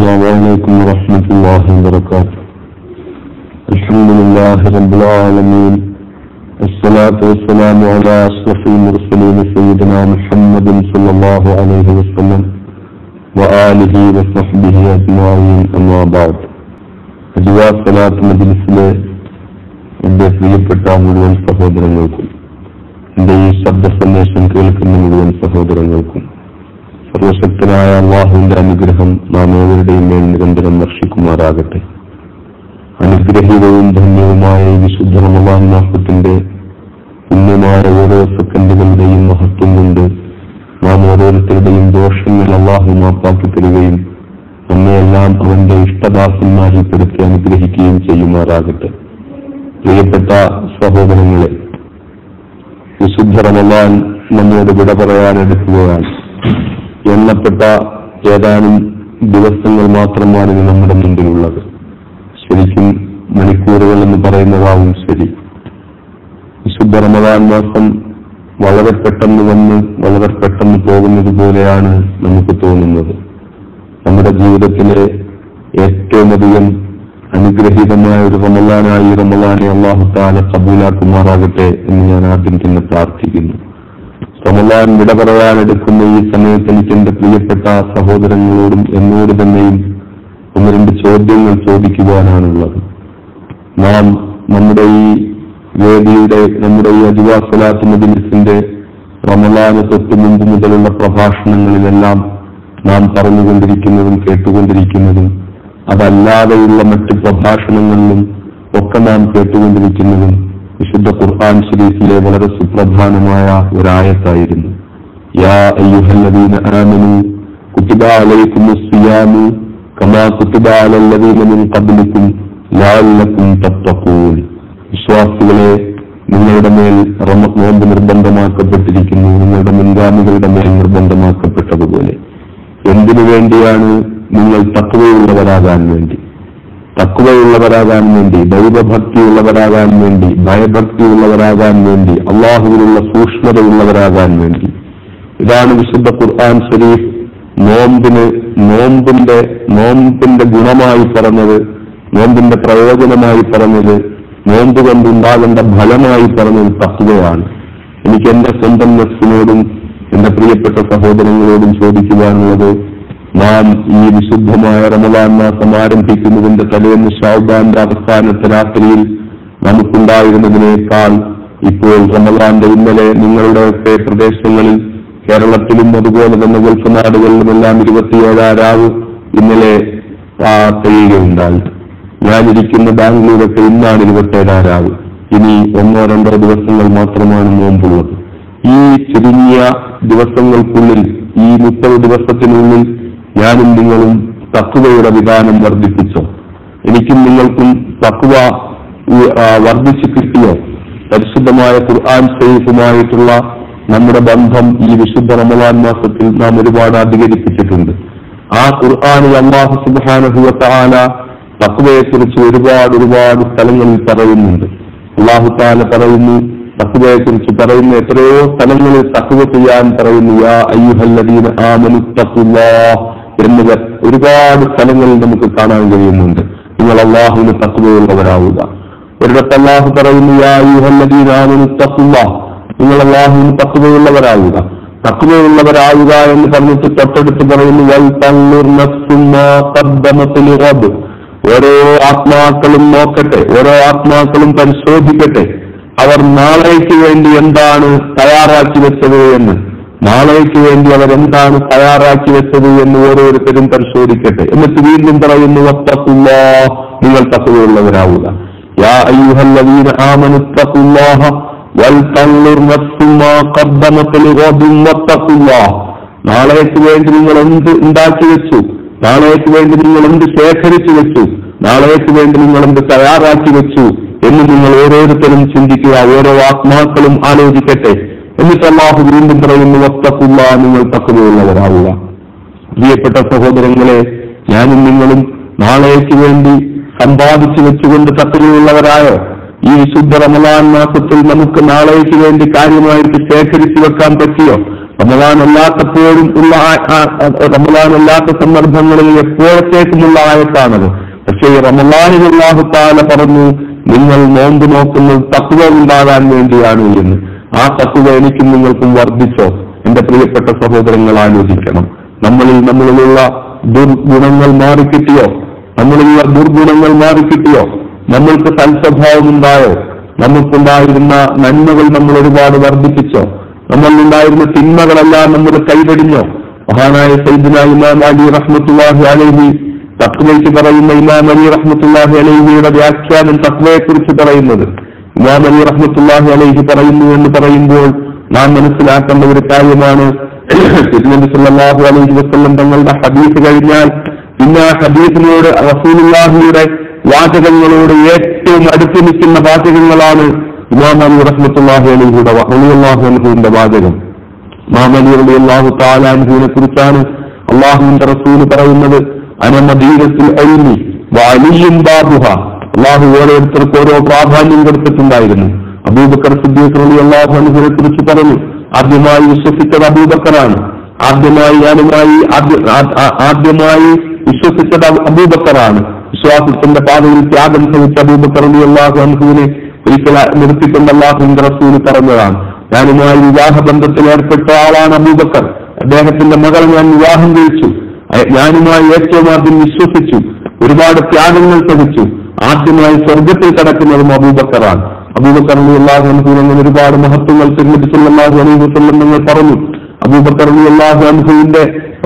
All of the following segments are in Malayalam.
السلام عليكم ورحمة الله وبركاته الحمد لله رب العالمين الصلاة والسلام على أشرف المرسلين سيدنا محمد صلى الله عليه وسلم وآله وصحبه أجمعين أما بعد അജുവാ സലാത്ത് മജ്ലിസിലെ എന്റെ പ്രിയപ്പെട്ട മുഴുവൻ സഹോദരങ്ങൾക്കും എന്റെ ഈ ശബ്ദ സന്ദേശം കേൾക്കുന്ന മുഴുവൻ സഹോദരങ്ങൾക്കും സർവശക്തനായ അള്ളാഹുവിന്റെ അനുഗ്രഹം നാം ഏവരുടെയും മേൽ നിരന്തരം വർഷിക്കുമാറാകട്ടെ അനുഗ്രഹീതവും ധന്യവുമായ ഈ വിശുദ്ധ റമദാൻ മാസത്തിന്റെ പുണ്യമായ ഓരോ സെക്കൻഡുകളുടെയും മഹത്വം കൊണ്ട് നാം ഓരോരുത്തരുടെയും ദോഷങ്ങൾ അള്ളാഹു മാപ്പാക്കി തരികയും നമ്മയെല്ലാം അവന്റെ ഇഷ്ടദാസന്മാരിൽപ്പെടുത്തി അനുഗ്രഹിക്കുകയും ചെയ്യുമാറാകട്ടെ പ്രിയപ്പെട്ട സഹോദരങ്ങളെ വിശുദ്ധ റമദാൻ നമ്മോട് വിട പറയാനെടുക്കുകയാണ് എണ്ണപ്പെട്ട ഏതാനും ദിവസങ്ങൾ മാത്രമാണ് ഇനി നമ്മുടെ മുമ്പിലുള്ളത് ശരിക്കും മണിക്കൂറുകൾ എന്ന് പറയുന്നതാവും ശരി വിശുദ്ധ റമദാൻ മാസം വളരെ പെട്ടെന്ന് വന്ന് വളരെ പെട്ടെന്ന് പോകുന്നത് പോലെയാണ് നമുക്ക് തോന്നുന്നത് നമ്മുടെ ജീവിതത്തിലെ ഏറ്റവും അധികം അനുഗ്രഹീതമായ ഒരു റമലാനായി റമലാനെ അള്ളാഹു താല കബൂലാക്കുമാറാകട്ടെ എന്ന് ഞാൻ ആദ്യം തന്നെ പ്രാർത്ഥിക്കുന്നു റമലാൻ വിട പറയാനെടുക്കുന്ന ഈ സമയത്ത് എനിക്ക് എന്റെ പ്രിയപ്പെട്ട സഹോദരങ്ങളോടും എന്നോട് തന്നെയും ഒന്ന് രണ്ട് ചോദ്യങ്ങൾ ചോദിക്കുവാനാണുള്ളത് നാം നമ്മുടെ ഈ വേദിയുടെ നമ്മുടെ ഈ അജുവാ സലാത്ത് മജിലിസിന്റെ റമലാന് തൊട്ട് മുമ്പ് മുതലുള്ള പ്രഭാഷണങ്ങളിലെല്ലാം നാം പറഞ്ഞുകൊണ്ടിരിക്കുന്നതും കേട്ടുകൊണ്ടിരിക്കുന്നതും അതല്ലാതെയുള്ള മറ്റ് പ്രഭാഷണങ്ങളിലും ഒക്കെ നാം കേട്ടുകൊണ്ടിരിക്കുന്നതും വിശുദ്ധ ഖുർആൻ ഷരീഫിലെ വളരെ സുപ്രധാനമായ ഒരായത്തായിരുന്നു യാ അയ്യുഹല്ലദീന ആമനു കുത്തിബ അലൈക്കും സിയാമു കമാ കുത്തിബ അലല്ലദീന മിൻ ഖബ്ലിക്കും ലഅല്ലക്കും തത്തഖൂൻ വിശ്വാസികളെ നിങ്ങളുടെ മേൽ റമ നോമ്പ് നിർബന്ധമാക്കപ്പെട്ടിരിക്കുന്നു നിങ്ങളുടെ മുൻഗാമികളുടെ മേൽ നിർബന്ധമാക്കപ്പെട്ടതുപോലെ എന്തിനു വേണ്ടിയാണ് നിങ്ങൾ തക്കുവയുള്ളവരാകാൻ വേണ്ടി തക്കുവയുള്ളവരാകാൻ വേണ്ടി ദൈവഭക്തിയുള്ളവരാകാൻ വേണ്ടി ഭയഭക്തിയുള്ളവരാകാൻ വേണ്ടി അള്ളാഹുവിലുള്ള സൂക്ഷ്മതയുള്ളവരാകാൻ വേണ്ടി ഇതാണ് വിശുദ്ധ ഖുർആൻ ഷരീഫ് നോമ്പിന് നോമ്പിന്റെ നോമ്പിന്റെ ഗുണമായി പറഞ്ഞത് നോമ്പിന്റെ പ്രയോജനമായി പറഞ്ഞത് നോമ്പ് കൊണ്ടുണ്ടാകേണ്ട ഫലമായി പറഞ്ഞത് തക്കുവയാണ് എനിക്ക് എന്റെ സ്വന്തം നഫ്സിനോടും എന്റെ പ്രിയപ്പെട്ട സഹോദരങ്ങളോടും ചോദിക്കുവാനുള്ളത് നാം ഈ വിശുദ്ധമായ റമദാൻ മാസം ആരംഭിക്കുന്നതിന്റെ തലേന്ന് ഷാബാന്റെ അവസാനത്തെ രാത്രിയിൽ നമുക്കുണ്ടായിരുന്നതിനേക്കാൾ ഇപ്പോൾ റമദാന്റെ ഇന്നലെ നിങ്ങളുടെയൊക്കെ പ്രദേശങ്ങളിൽ കേരളത്തിലും അതുപോലെ തന്നെ ഗൾഫ് നാടുകളിലുമെല്ലാം ഇരുപത്തിയേഴാം രാവ് ഇന്നലെ ആ, കഴിയുകയുണ്ടായി ഞാനിരിക്കുന്ന ബാംഗ്ലൂരൊക്കെ ഇന്നാണ് ഇരുപത്തേഴാം രാവ് ഇനി ഒന്നോ രണ്ടോ ദിവസങ്ങൾ മാത്രമാണ് നോമ്പുള്ളത് ഈ ചുരുങ്ങിയ ദിവസങ്ങൾക്കുള്ളിൽ ഈ മുപ്പത് ദിവസത്തിനുള്ളിൽ ഞാനും നിങ്ങളും തക്കുവയുടെ വിധാനം വർദ്ധിപ്പിച്ചോ എനിക്കും നിങ്ങൾക്കും തക്കുവ ഉ- ആ, വർദ്ധിച്ചു കിട്ടിയോ പരിശുദ്ധമായ ഖുർആൻ ഷെയ്ഫുമായിട്ടുള്ള നമ്മുടെ ബന്ധം ഈ വിശുദ്ധ റമദാൻ മാസത്തിൽ നാം ഒരുപാട് അധികരിപ്പിച്ചിട്ടുണ്ട് ആ ഖുർആാനിൽ അള്ളാഹു സുബാനഹുവ താല തക്കുവയെക്കുറിച്ച് ഒരുപാട് ഒരുപാട് സ്ഥലങ്ങളിൽ പറയുന്നുണ്ട് അള്ളാഹു താല പറയുന്നു തക്കുവയെക്കുറിച്ച് പറയുന്ന എത്രയോ സ്ഥലങ്ങളിൽ തക്കുവ ചെയ്യാൻ പറയുന്നു യാ അയ്യുഹല്ലദീന ആമനു തഖുല്ലാഹ് എന്നിവ ഒരുപാട് സ്ഥലങ്ങളിൽ നമുക്ക് കാണാൻ കഴിയുന്നുണ്ട് നിങ്ങൾ അള്ളാഹുവിന് തക്കുവയുള്ളവരാവുക ഒരിടത്ത് അള്ളാഹു പറയുന്നു യാ അയ്യുഹല്ലദീന ആമനു തഖുല്ലാഹ് നിങ്ങൾ അള്ളാഹുവിന് തക്കുവയുള്ളവരാവുക തക്കുവയുള്ളവരാവുക എന്ന് പറഞ്ഞിട്ട് തൊട്ടടുത്ത് പറയുന്നു വൽ തൻളുർ നഫ്സും മാ ഖദ്ദമത് ലിഗദ് ഓരോ ആത്മാക്കളും നോക്കട്ടെ ഓരോ ആത്മാക്കളും പരിശോധിക്കട്ടെ അവർ നാളേക്ക് വേണ്ടി എന്താണ് തയ്യാറാക്കി വെച്ചത് എന്ന് നാളേക്ക് വേണ്ടി അവർ എന്താണ് തയ്യാറാക്കി വെച്ചത് എന്ന് ഓരോരുത്തരും പരിശോധിക്കട്ടെ എന്നിട്ട് വീണ്ടും പറയുന്നു വത്തക്കുല്ലാ നിങ്ങൾ തക്കുവയുള്ളവരാവുക യാ അയ്യുഹല്ലദീന ആമനു തഖുല്ലാഹ വൽ തൻളുർ നഫ്സും മാ ഖദ്ദമത് ലിഗദിൻ വത്തഖുല്ലാഹ് നാളേക്ക് വേണ്ടി നിങ്ങൾ എന്ത് ഉണ്ടാക്കി വെച്ചു നാളേക്ക് വേണ്ടി നിങ്ങൾ എന്ത് ശേഖരിച്ചു വെച്ചു നാളേക്ക് വേണ്ടി നിങ്ങൾ എന്ത് തയ്യാറാക്കി വെച്ചു എന്ന് നിങ്ങൾ ഓരോരുത്തരും ചിന്തിക്കുക ഓരോ ആത്മാക്കളും ആലോചിക്കട്ടെ എന്നിട്ട് അള്ളാഹു വീണ്ടും പറയുന്നു വത്തക്കുള്ള നിങ്ങൾ തക്കുവയുള്ളവരാവുക പ്രിയപ്പെട്ട സഹോദരങ്ങളെ ഞാനും നിങ്ങളും നാളേക്ക് വേണ്ടി സമ്പാദിച്ചു വെച്ചുകൊണ്ട് തക്കുവയുള്ളവരായോ ഈ വിശുദ്ധ റമലാൻ മാസത്തിൽ നമുക്ക് നാളേക്ക് വേണ്ടി കാര്യമായിട്ട് ശേഖരിച്ചു വെക്കാൻ പറ്റിയോ റമദാൻ അല്ലാത്തപ്പോഴും ഉള്ള ആ- ആ- ആ- റമദാൻ അല്ലാത്ത സന്ദർഭങ്ങളിൽ എപ്പോഴത്തേക്കുമുള്ള ആയത്താണത് പക്ഷേ ഈ റമദാനിൽ അല്ലാഹു താല പറഞ്ഞു നിങ്ങൾ നോമ്പ് നോക്കുന്നത് തത്വ ഉണ്ടാകാൻ വേണ്ടിയാണ് എന്ന് ആ തത്വ എനിക്കും നിങ്ങൾക്കും വർദ്ധിച്ചോ എന്റെ പ്രിയപ്പെട്ട സഹോദരങ്ങൾ ആലോചിക്കണം നമ്മളിൽ നമ്മളിലുള്ള ദുർഗുണങ്ങൾ മാറിക്കിട്ടിയോ നമ്മളിലുള്ള ദുർഗുണങ്ങൾ മാറിക്കിട്ടിയോ നമ്മൾക്ക് സൽസ്വഭാവം ഉണ്ടായോ നമുക്കുണ്ടായിരുന്ന നന്മകൾ നമ്മൾ ഒരുപാട് വർദ്ധിപ്പിച്ചോ നമ്മളിലുണ്ടായിരുന്ന തിന്മകളെല്ലാം നമ്മൾ കൈവടിഞ്ഞോ മഹാനായ സൈദിന ഇമാം അലി റഹ്മത്തുല്ലാഹി അലൈഹി തക്വയ്ക്ക് പറയുന്ന ഇമാം അലി റഹ്മത്തുല്ലാഹി അലൈഹിയുടെ വ്യാഖ്യാനം തക്വയെ കുറിച്ച് പറയുന്നത് ഇമാം അലി റഹ്മത്തുല്ലാഹി അലൈഹി പറയുന്നു എന്ന് പറയുമ്പോൾ നാം മനസ്സിലാക്കേണ്ട ഒരു കാര്യമാണ് തിരുനബി സല്ലല്ലാഹു അലൈഹി വസല്ലം തങ്ങളുടെ ഹദീസ് കഴിഞ്ഞാൽ പിന്നെ ആ ഹദീസിനോട് റസൂലുള്ളാഹിയുടെ വാചകങ്ങളോട് ഏറ്റവും അടുത്ത് നിൽക്കുന്ന വാചകങ്ങളാണ് ഇമാം അലി റഹ്മത്തുല്ലാഹി അലൈഹിയുടെ റളിയല്ലാഹു അൻഹുവിന്റെ വാചകം ഇമാം അലി റളിയല്ലാഹു തആല അൻഹുവിനെ കുറിച്ചാണ് അള്ളാഹുവിന്റെ റസൂല് പറയുന്നത് അന മദീനത്തുൽ ഇൽമി വലിയും ബാബുഹ അള്ളാഹു ഓരോരുത്തർക്ക് ഓരോ പ്രാധാന്യം കൊടുത്തിട്ടുണ്ടായിരുന്നു അബൂബക്കർ സിദ്ദീഖ് റളിയല്ലാഹു അൻഹുവിനെ കുറിച്ച് പറഞ്ഞു ആദ്യമായി വിശ്വസിച്ചത് അബൂബക്കറാണ് ആദ്യമായി ഞാനുമായി ആദ്യ- ആ- ആ- ആദ്യമായി വിശ്വസിച്ചത് അബൂ- അബൂബക്കറാണ് വിശ്വാസത്തിന്റെ പാതയിൽ ത്യാഗം സഹിച്ച അബൂബക്കർ റളിയല്ലാഹു അൻഹുവിനെ ഒരിക്കൽ നിർത്തിക്കൊണ്ട് അള്ളാഹുവിന്റെ റസൂല് പറഞ്ഞതാണ് ഞാനുമായി വിവാഹബന്ധത്തിൽ ഏർപ്പെട്ട ആളാണ് അബൂബക്കർ അദ്ദേഹത്തിന്റെ മകളെ ഞാൻ വിവാഹം കഴിച്ചു അയ- ഞാനുമായി ഏറ്റവും ആദ്യം വിശ്വസിച്ചു ഒരുപാട് ത്യാഗങ്ങൾ സഹിച്ചു ആദ്യമായി സ്വർഗത്തിൽ കിടക്കുന്നതും അബൂബക്കറാണ് അബൂബക്കർ അള്ളാഹു അൻഹുവിന് അങ്ങനെ ഒരുപാട് മഹത്വങ്ങൾ തിരുനബി സല്ലല്ലാഹു അലൈഹി വസല്ലം നിങ്ങൾ പറഞ്ഞു അബൂബക്കർ അള്ളാഹു അൻഹുവിന്റെ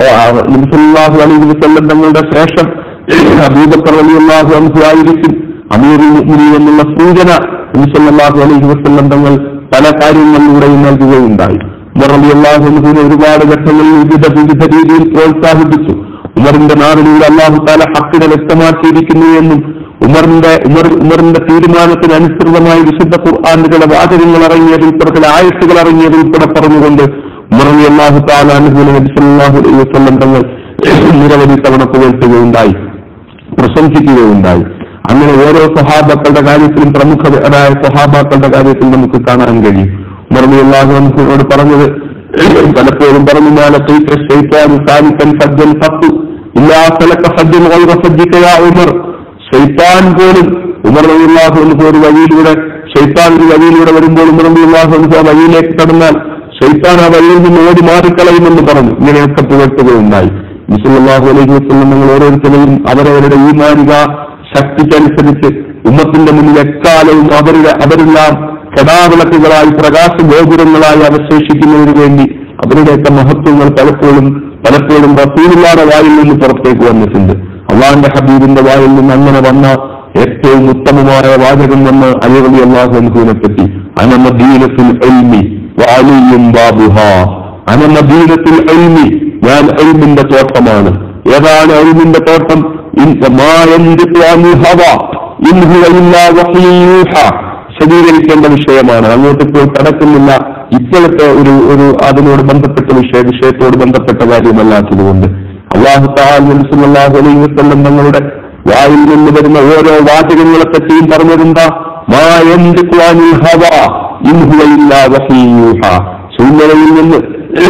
നബി സല്ലല്ലാഹു അലൈഹി വസല്ലം തങ്ങളുടെ ശേഷം അബൂബക്കർ അള്ളാഹു അൻഹു ആയിരിക്കും അമീറുൽ മുഅ്മിനീൻ എന്നുള്ള സൂചന നബി സല്ലല്ലാഹു അലൈഹി വസല്ലം തങ്ങൾ പല കാര്യങ്ങളിലൂടെയും നൽകുകയുണ്ടായി ഉമർ അള്ളാഹു അൻഹുവിനെ ഒരുപാട് ഘട്ടങ്ങളിൽ വിവിധ വിവിധ രീതിയിൽ പ്രോത്സാഹിപ്പിച്ചു ഉമറിന്റെ നാടിലൂടെ അള്ളാഹു താല ഹക്കിനെ വ്യക്തമാക്കിയിരിക്കുന്നു എന്നും ഉമറിന്റെ ഉമർ ഉമറിന്റെ തീരുമാനത്തിന് അനുസൃതമായി വിശുദ്ധ ഖുർആാനുകളുടെ വാചകങ്ങൾ ഇറങ്ങിയതിൽ ചില ആയത്തുകൾ ഇറങ്ങിയതിൽ കൂടെ പറഞ്ഞുകൊണ്ട് ഉമർ അലി അള്ളാഹു താല അനുകൂല നബി സല്ലല്ലാഹു അലൈഹി വസല്ലം തങ്ങൾ നിരവധി തവണ പുകഴ്ത്തുകയുണ്ടായി പ്രശംസിക്കുകയുണ്ടായി അങ്ങനെ ഓരോ സഹാബാക്കളുടെ കാര്യത്തിലും പ്രമുഖരായ സഹാബാക്കളുടെ കാര്യത്തിൽ നമുക്ക് കാണാൻ കഴിയും ഉമർ അലി അള്ളാഹു അൻഹുവിനോട് പറഞ്ഞത് പലപ്പോഴും പറഞ്ഞു മാലത്തൈക ശൈത്താൻ സാലിക്കൻ സജ്ജൻ ഫത്തു ഇല്ലാ സലക സജ്ജൻ ഗൈറ സജ്ജിക യാ ഉമർ ശൈത്താൻ പോലും ഉമർ റളിയല്ലാഹു അൻഹു ഒരു വഴിയിലൂടെ ശൈത്താൻ ഒരു വഴിയിലൂടെ വരുമ്പോൾ ഉമർ റളിയല്ലാഹു അൻഹു ആ വഴിയിലേക്ക് കടന്നാൽ ശൈത്താൻ ആ വഴിയിൽ നിന്ന് ഓടി മാറിക്കളയുമെന്ന് പറഞ്ഞു ഇങ്ങനെയൊക്കെ പുകഴ്ത്തുകയുണ്ടായി മുസല്ലാഹു അലൈഹി വസ്ലം നിങ്ങൾ ഓരോരുത്തരെയും അവരവരുടെ ഈമാനിക ശക്തിക്കനുസരിച്ച് ഉമ്മത്തിന്റെ മുന്നിൽ എക്കാലവും അവരുടെ അവരെല്ലാം കടാവിളക്കുകളായി പ്രകാശ ഗോപുരങ്ങളായി അവശേഷിക്കുന്നതിന് വേണ്ടി അവരുടെയൊക്കെ മഹത്വങ്ങൾ പലപ്പോഴും പലപ്പോഴും റസൂലുള്ളാടെ വായിൽ നിന്ന് പുറത്തേക്ക് വന്നിട്ടുണ്ട് അള്ളാഹിന്റെ ഹബീബിന്റെ വായിൽ നിന്ന് അങ്ങനെ വന്ന ഏറ്റവും ഉത്തമമായ വാചകം വന്ന് അലിറലി അള്ളാഹു അൻഹുവിനെ പറ്റി അനമദീനത്തിൽ എൽമി വാലിയും ബാബുഹ അനമദീനത്തിൽ എൽമി ഞാൻ എൽമിന്റെ തോട്ടമാണ് ഏതാണ് എൽമിന്റെ തോട്ടം ഇൻ- മാ യന്തിഖു അനിൽ ഹവ ഇൻ ഹുവ ഇല്ലാ വഹ്യുൻ യൂഹാ. വിശദീകരിക്കേണ്ട വിഷയമാണ് അങ്ങോട്ട് ഇപ്പോൾ കടക്കുന്നില്ല ഇപ്പോഴത്തെ ഒരു ഒരു അതിനോട് ബന്ധപ്പെട്ട വിഷയ വിഷയത്തോട് ബന്ധപ്പെട്ട കാര്യമല്ലാത്തതുകൊണ്ട് അള്ളാഹു താലാഹു അലൈഹി വസല്ലം തങ്ങളുടെ വായിൽ നിന്ന് വരുന്ന ഓരോ വാചകങ്ങളെ പറ്റിയും പറഞ്ഞതെന്താ മാ യന്തിഖു അനിൽ ഹവ ഇൻ ഹുവ ഇല്ലാ വഹ്യുൻ യൂഹാ. ശൂന്യതയിൽ നിന്ന്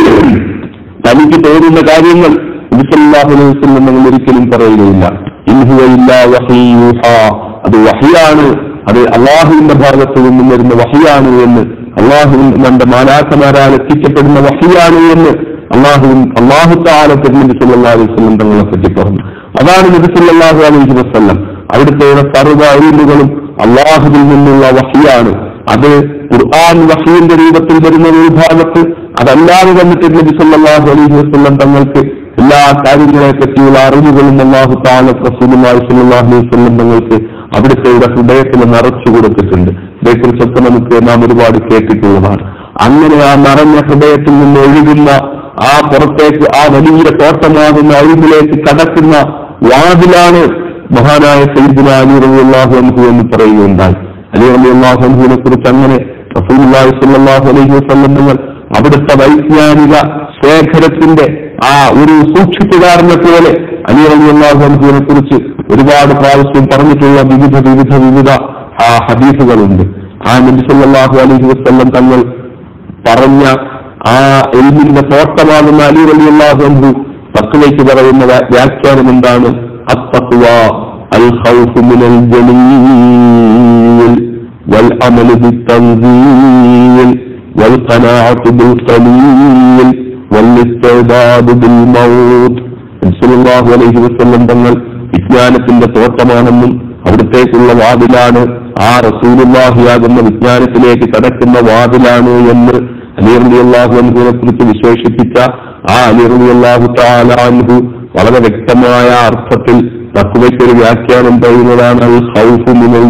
തനിക്ക് തോന്നുന്ന കാര്യങ്ങൾ നബിസല്ലാഹു അലൈഹി വസല്ലം നമ്മൾ ഒരിക്കലും പറയുകയില്ല ഇൻഹുവ ഇല്ലാ വഹീ യൂഹാ. അത് വഹിയാണ് അത് അള്ളാഹുവിന്റെ ഭാഗത്ത് നിന്നും വരുന്ന വഹിയാണ് എന്ന് അള്ളാഹുവിന്റെ മാലാക്കമാരാൽ എത്തിക്കപ്പെടുന്ന വഹിയാണ് എന്ന് അള്ളാഹുവിൻ അള്ളാഹു താല നബി സല്ലല്ലാഹു അലൈഹി വസല്ലം തങ്ങളെ പറ്റി പറഞ്ഞു അതാണ് നബി സല്ലല്ലാഹു അലൈഹി വസല്ലം അവിടുത്തെ സർവ്വ അറിവുകളും അള്ളാഹുവിൽ നിന്നുള്ള വഹിയാണ് അത് ഖുർആൻ വഹീന്റെ രൂപത്തിൽ വരുന്ന ഒരു ഭാഗത്ത് അതല്ലാതെ വന്നിട്ട് നബി സല്ലല്ലാഹു അലൈഹി വസല്ലം തങ്ങൾക്ക് എല്ലാ കാര്യങ്ങളെ പറ്റിയുള്ള അറിവുകളും അള്ളാഹു താല റസൂലുള്ളാഹി സ്വല്ലല്ലാഹു അലൈഹി വസല്ലം തങ്ങൾക്ക് അവിടുത്തെ ഹൃദയത്തിൽ നിറച്ചു കൊടുത്തിട്ടുണ്ട് ഇതേക്കുറിച്ചൊക്കെ നമുക്ക് നാം ഒരുപാട് കേട്ടിട്ടുള്ളതാണ് അങ്ങനെ ആ നിറഞ്ഞ ഹൃദയത്തിൽ നിന്ന് ഒഴുകുന്ന ആ പുറത്തേക്ക് ആ വലിയ തോട്ടമാകുന്ന അഴിമിലേക്ക് കടക്കുന്ന വാതിലാണ് മഹാനായ സൈദിന അലി റളിയല്ലാഹു അൻഹു എന്ന് പറയുകയുണ്ടായി അലി റളിയല്ലാഹു അൻഹുവിനെ കുറിച്ച് അങ്ങനെ റസൂലുള്ളാഹി സ്വല്ലല്ലാഹു അലൈഹി വസല്ലം തങ്ങൾ അവിടുത്തെ വൈജ്ഞാനിക ശേഖരത്തിന്റെ ആ ഒരു സൂക്ഷിപ്പുകാരനെ പോലെ അലി റളിയല്ലാഹു അൻഹുവിനെ കുറിച്ച് ഒരുപാട് പ്രാവശ്യം പറഞ്ഞിട്ടുള്ള വിവിധ വിവിധ വിവിധ ആ ഹദീസുകളുണ്ട് ആ നബി സല്ലല്ലാഹു അലൈഹി വസല്ലം തങ്ങൾ പറഞ്ഞ ആ എൽമിന്റെ തോട്ടമാകുന്ന അലി അലി അള്ളാഹു തക്കുവയ്ക്ക് പറയുന്ന വ്യാ- വ്യാഖ്യാനം എന്താണ് അത്തക്കുവ അൽ ഖൗഫ് മിനൽ ജലീൽ والعمل بالتنزيل والقناعة بالقليل والاستعداد بالموت സല്ലല്ലാഹു അലൈഹി വസല്ലം തങ്ങൾ വിജ്ഞാനത്തിന്റെ തോട്ടമാണെന്നും അവിടത്തേക്കുള്ള വാതിലാണ് ആ റസൂലുള്ളാഹിയാകുന്ന വിജ്ഞാനത്തിലേക്ക് കടക്കുന്ന വാതിലാണ് എന്ന് അലി അള്ളാഹു അൻഹുവിനെ കുറിച്ച് വിശേഷിപ്പിച്ച ആ അലി അള്ളാഹു താലാൻഹു വളരെ വ്യക്തമായ അർത്ഥത്തിൽ തക്കുവയ്ക്കൊരു വ്യാഖ്യാനം പറയുന്നതാണ് അൽ ഖൗഫു മിനൽ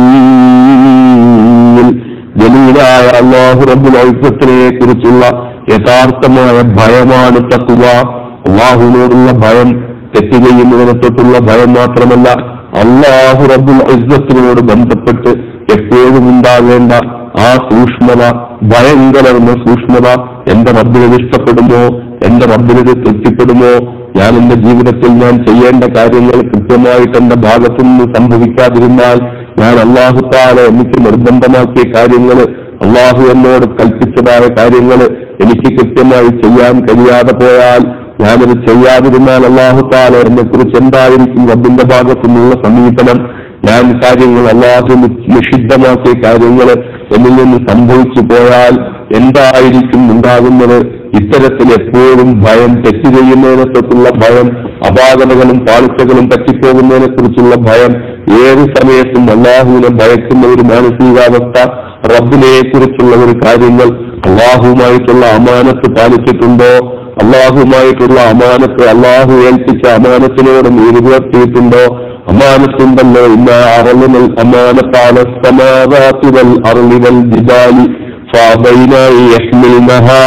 ജലീൽ ജലീലായ അള്ളാഹു റബ്ബുൽ ഔസത്തിനെ കുറിച്ചുള്ള യഥാർത്ഥമായ ഭയമാണ് തക്കുവ അള്ളാഹുവിനോടുള്ള ഭയം തെറ്റ് ചെയ്യുന്നതിനെ തൊട്ടുള്ള ഭയം മാത്രമല്ല അള്ളാഹു റബ്ബുൽ ഐസത്തിനോട് ബന്ധപ്പെട്ട് എപ്പോഴും ഉണ്ടാകേണ്ട ആ സൂക്ഷ്മത ഭയങ്കരമെന്ന സൂക്ഷ്മത എന്റെ റബ്ബിനത് ഇഷ്ടപ്പെടുമോ എന്റെ റബ്ബിനത് തൃപ്തിപ്പെടുമോ ഞാൻ എന്റെ ജീവിതത്തിൽ ഞാൻ ചെയ്യേണ്ട കാര്യങ്ങൾ കൃത്യമായിട്ട് എന്റെ ഭാഗത്തു നിന്ന് സംഭവിക്കാതിരുന്നാൽ ഞാൻ അള്ളാഹു താല എനിക്ക് നിർബന്ധമാക്കിയ കാര്യങ്ങൾ അള്ളാഹു എന്നോട് കൽപ്പിച്ചതായ കാര്യങ്ങൾ എനിക്ക് കൃത്യമായി ചെയ്യാൻ കഴിയാതെ പോയാൽ ഞാനത് ചെയ്യാതിരുന്നാൽ അള്ളാഹു താല എന്നെ കുറിച്ച് എന്തായിരിക്കും റബ്ബിന്റെ ഭാഗത്തു നിന്നുള്ള സമീപനം ഞാൻ കാര്യങ്ങൾ അള്ളാഹു നിഷിദ്ധമാക്കിയ കാര്യങ്ങൾ എന്നിൽ നിന്ന് സംഭവിച്ചു പോയാൽ എന്തായിരിക്കും ഉണ്ടാകുന്നത് ഇത്തരത്തിൽ എപ്പോഴും ഭയം തെറ്റ് ചെയ്യുന്നതിനെ തൊട്ടുള്ള ഭയം അപാകതകളും പാളിച്ചകളും പറ്റിപ്പോകുന്നതിനെ കുറിച്ചുള്ള ഭയം ഏത് സമയത്തും അള്ളാഹുവിനെ ഭയക്കുന്ന ഒരു മാനസികാവസ്ഥ റബ്ബിനെ കുറിച്ചുള്ള ഒരു കാര്യങ്ങൾ അള്ളാഹുവുമായിട്ടുള്ള അമാനത്ത് പാലിച്ചിട്ടുണ്ടോ അള്ളാഹുമായിട്ടുള്ള അമാനത്ത് അള്ളാഹു ഏൽപ്പിച്ച അമാനത്തിനോട് നിരുവർത്തിയിട്ടുണ്ടോ അമാനത്തുണ്ടല്ലോ ഇന്ന അറളുകൾ അമാനത്താല സമാവാത്തുകൾ അറുളികൾ ജിബാലി فأبين أن يحملنها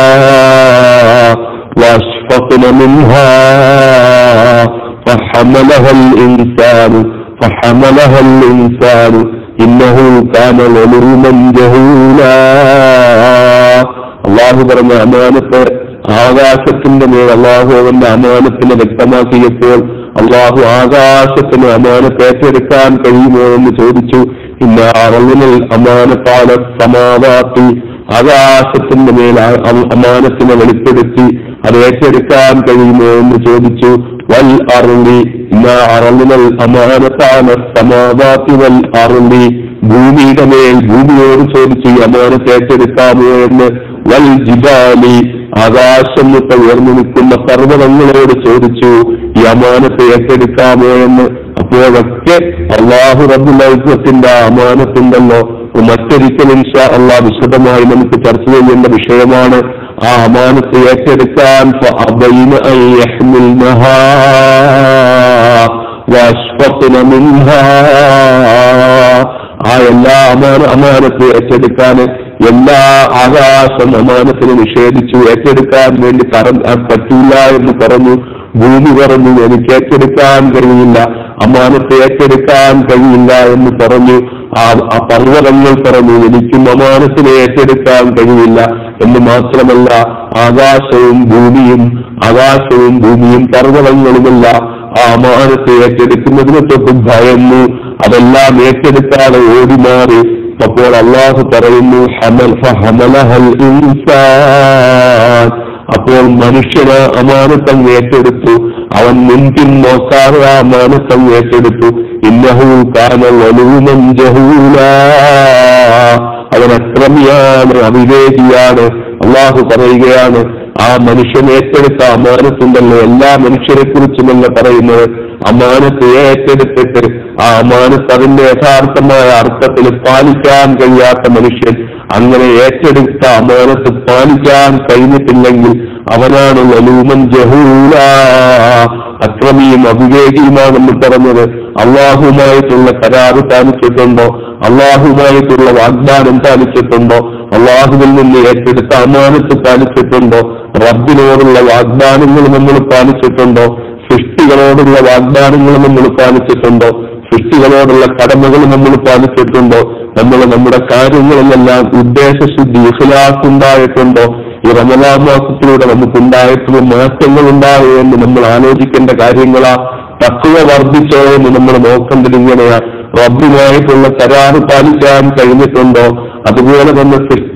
وأشفقن منها فحملها الإنسان فحملها الإنسان إنه كان ظلوما جهولا അള്ളാഹു പറഞ്ഞ അമാനത്ത് ആകാശത്തിന്റെ മേൽ അള്ളാഹു അവന്റെ അമാനത്തിനെ വ്യക്തമാക്കിയപ്പോൾ അള്ളാഹു ആകാശത്തിന് അമാനത്ത് ഏറ്റെടുക്കാൻ കഴിയുമോ എന്ന് ചോദിച്ചു ഇന്ന അറവിനിൽ അമാനത്താല സമാവാത്തി ആകാശത്തിന്റെ മേൽ ആ- അ- അമാനത്തിനെ വെളിപ്പെടുത്തി അത് ഏറ്റെടുക്കാൻ കഴിയുമോ എന്ന് ചോദിച്ചു വൽ അറുളി ഇന്ന അറവിനൽ അമാനത്താല സമാവാത്തി വൽ അറുളി ഭൂമിയുടെ മേൽ ഭൂമിയോട് ചോദിച്ചു ഈ അമാനത്ത് ഏറ്റെടുക്കാമോ എന്ന് വൽ ജിബാലി ആകാശം വിട്ട് ഉയർന്നു നിൽക്കുന്ന പർവ്വതങ്ങളോട് ചോദിച്ചു ഈ അമാനത്ത് ഏറ്റെടുക്കാമോ എന്ന് അപ്പോഴൊക്കെ അള്ളാഹു റബ്ബുലത്തിന്റെ അമാനത്തുണ്ടല്ലോ മറ്റൊരിക്കലും ഇൻഷാ അള്ളാഹ് വിശദമായി നമുക്ക് ചർച്ച ചെയ്യേണ്ട വിഷയമാണ് ആ അമാനത്ത് ഏറ്റെടുക്കാൻ فأبين أن يحملنها وأشفقن منها ആ എല്ലാ അമാന അമാനത്ത് ഏറ്റെടുക്കാൻ എല്ലാ ആകാശം അമാനത്തിന് നിഷേധിച്ചു ഏറ്റെടുക്കാൻ വേണ്ടി പറ- ആ പറ്റില്ല എന്ന് പറഞ്ഞു ഭൂമി പറഞ്ഞു എനിക്ക് ഏറ്റെടുക്കാൻ കഴിയില്ല അമാനത്ത് ഏറ്റെടുക്കാൻ കഴിയില്ല എന്ന് പറഞ്ഞു ആ ആ പർവ്വതങ്ങൾ പറഞ്ഞു എനിക്കും അമാനത്തിനെ ഏറ്റെടുക്കാൻ കഴിയില്ല എന്ന് മാത്രമല്ല ആകാശവും ഭൂമിയും ആകാശവും ഭൂമിയും പർവ്വതങ്ങളുമല്ല ആ അമാനത്തെ ഏറ്റെടുക്കുന്നതിനെ തൊട്ട് ഭയന്നു അതെല്ലാം ഏറ്റെടുക്കാതെ ഓടിമാറി അപ്പോൾ അള്ളാഹു പറയുന്നു ഹമൽ ഫഹമലഹൽ ഇൻസാൻ അപ്പോൾ മനുഷ്യന് അമാനത്തം ഏറ്റെടുത്തു അവൻ മുൻപിൻ നോക്കാതെ ആ അമാനത്തം ഏറ്റെടുത്തു ഇന്നഹു കാന വലൂമൻ ജഹൂല അവൻ അക്രമിയാണ് അവിവേകിയാണ് അള്ളാഹു പറയുകയാണ് ആ മനുഷ്യൻ ഏറ്റെടുത്ത അമാനത്തുണ്ടല്ലോ എല്ലാ മനുഷ്യരെ കുറിച്ചുമല്ല പറയുന്നത് അമാനത്ത് ഏറ്റെടുത്തിട്ട് ആ അമാനത്ത് അതിന്റെ യഥാർത്ഥമായ അർത്ഥത്തിൽ പാലിക്കാൻ കഴിയാത്ത മനുഷ്യൻ അങ്ങനെ ഏറ്റെടുത്ത അമാനത്ത് പാലിക്കാൻ കഴിഞ്ഞിട്ടില്ലെങ്കിൽ അവനാണ് വലൂമൻ ജഹൂല അക്രമിയും അവിവേകിയുമാണെന്ന് പറഞ്ഞത് അള്ളാഹുമായിട്ടുള്ള കരാറ് പാലിച്ചിട്ടുണ്ടോ അള്ളാഹുമായിട്ടുള്ള വാഗ്ദാനം പാലിച്ചിട്ടുണ്ടോ അള്ളാഹുവിൽ നിന്ന് ഏറ്റെടുത്ത അമാനത്ത് പാലിച്ചിട്ടുണ്ടോ റബ്ബിനോടുള്ള വാഗ്ദാനങ്ങൾ നമ്മൾ പാലിച്ചിട്ടുണ്ടോ സൃഷ്ടികളോടുള്ള വാഗ്ദാനങ്ങൾ നമ്മൾ പാലിച്ചിട്ടുണ്ടോ സൃഷ്ടികളോടുള്ള കടമകൾ നമ്മൾ പാലിച്ചിട്ടുണ്ടോ നമ്മൾ നമ്മുടെ കാര്യങ്ങളിലെല്ലാം ഉദ്ദേശശുദ്ധി ഇഖ്ലാസ് ഉണ്ടായിട്ടുണ്ടോ ഈ റമദാ മാസത്തിലൂടെ നമുക്കുണ്ടായിട്ടുള്ള മാറ്റങ്ങൾ ഉണ്ടായോ എന്ന് നമ്മൾ ആലോചിക്കേണ്ട കാര്യങ്ങളാ തത്വ വർദ്ധിച്ചോ എന്ന് നമ്മൾ നോക്കേണ്ടത് ഇങ്ങനെയാ റബ്ബുമായിട്ടുള്ള കരാറ് പാലിക്കാൻ കഴിഞ്ഞിട്ടുണ്ടോ അതുപോലെ തന്നെ സൃഷ്ടി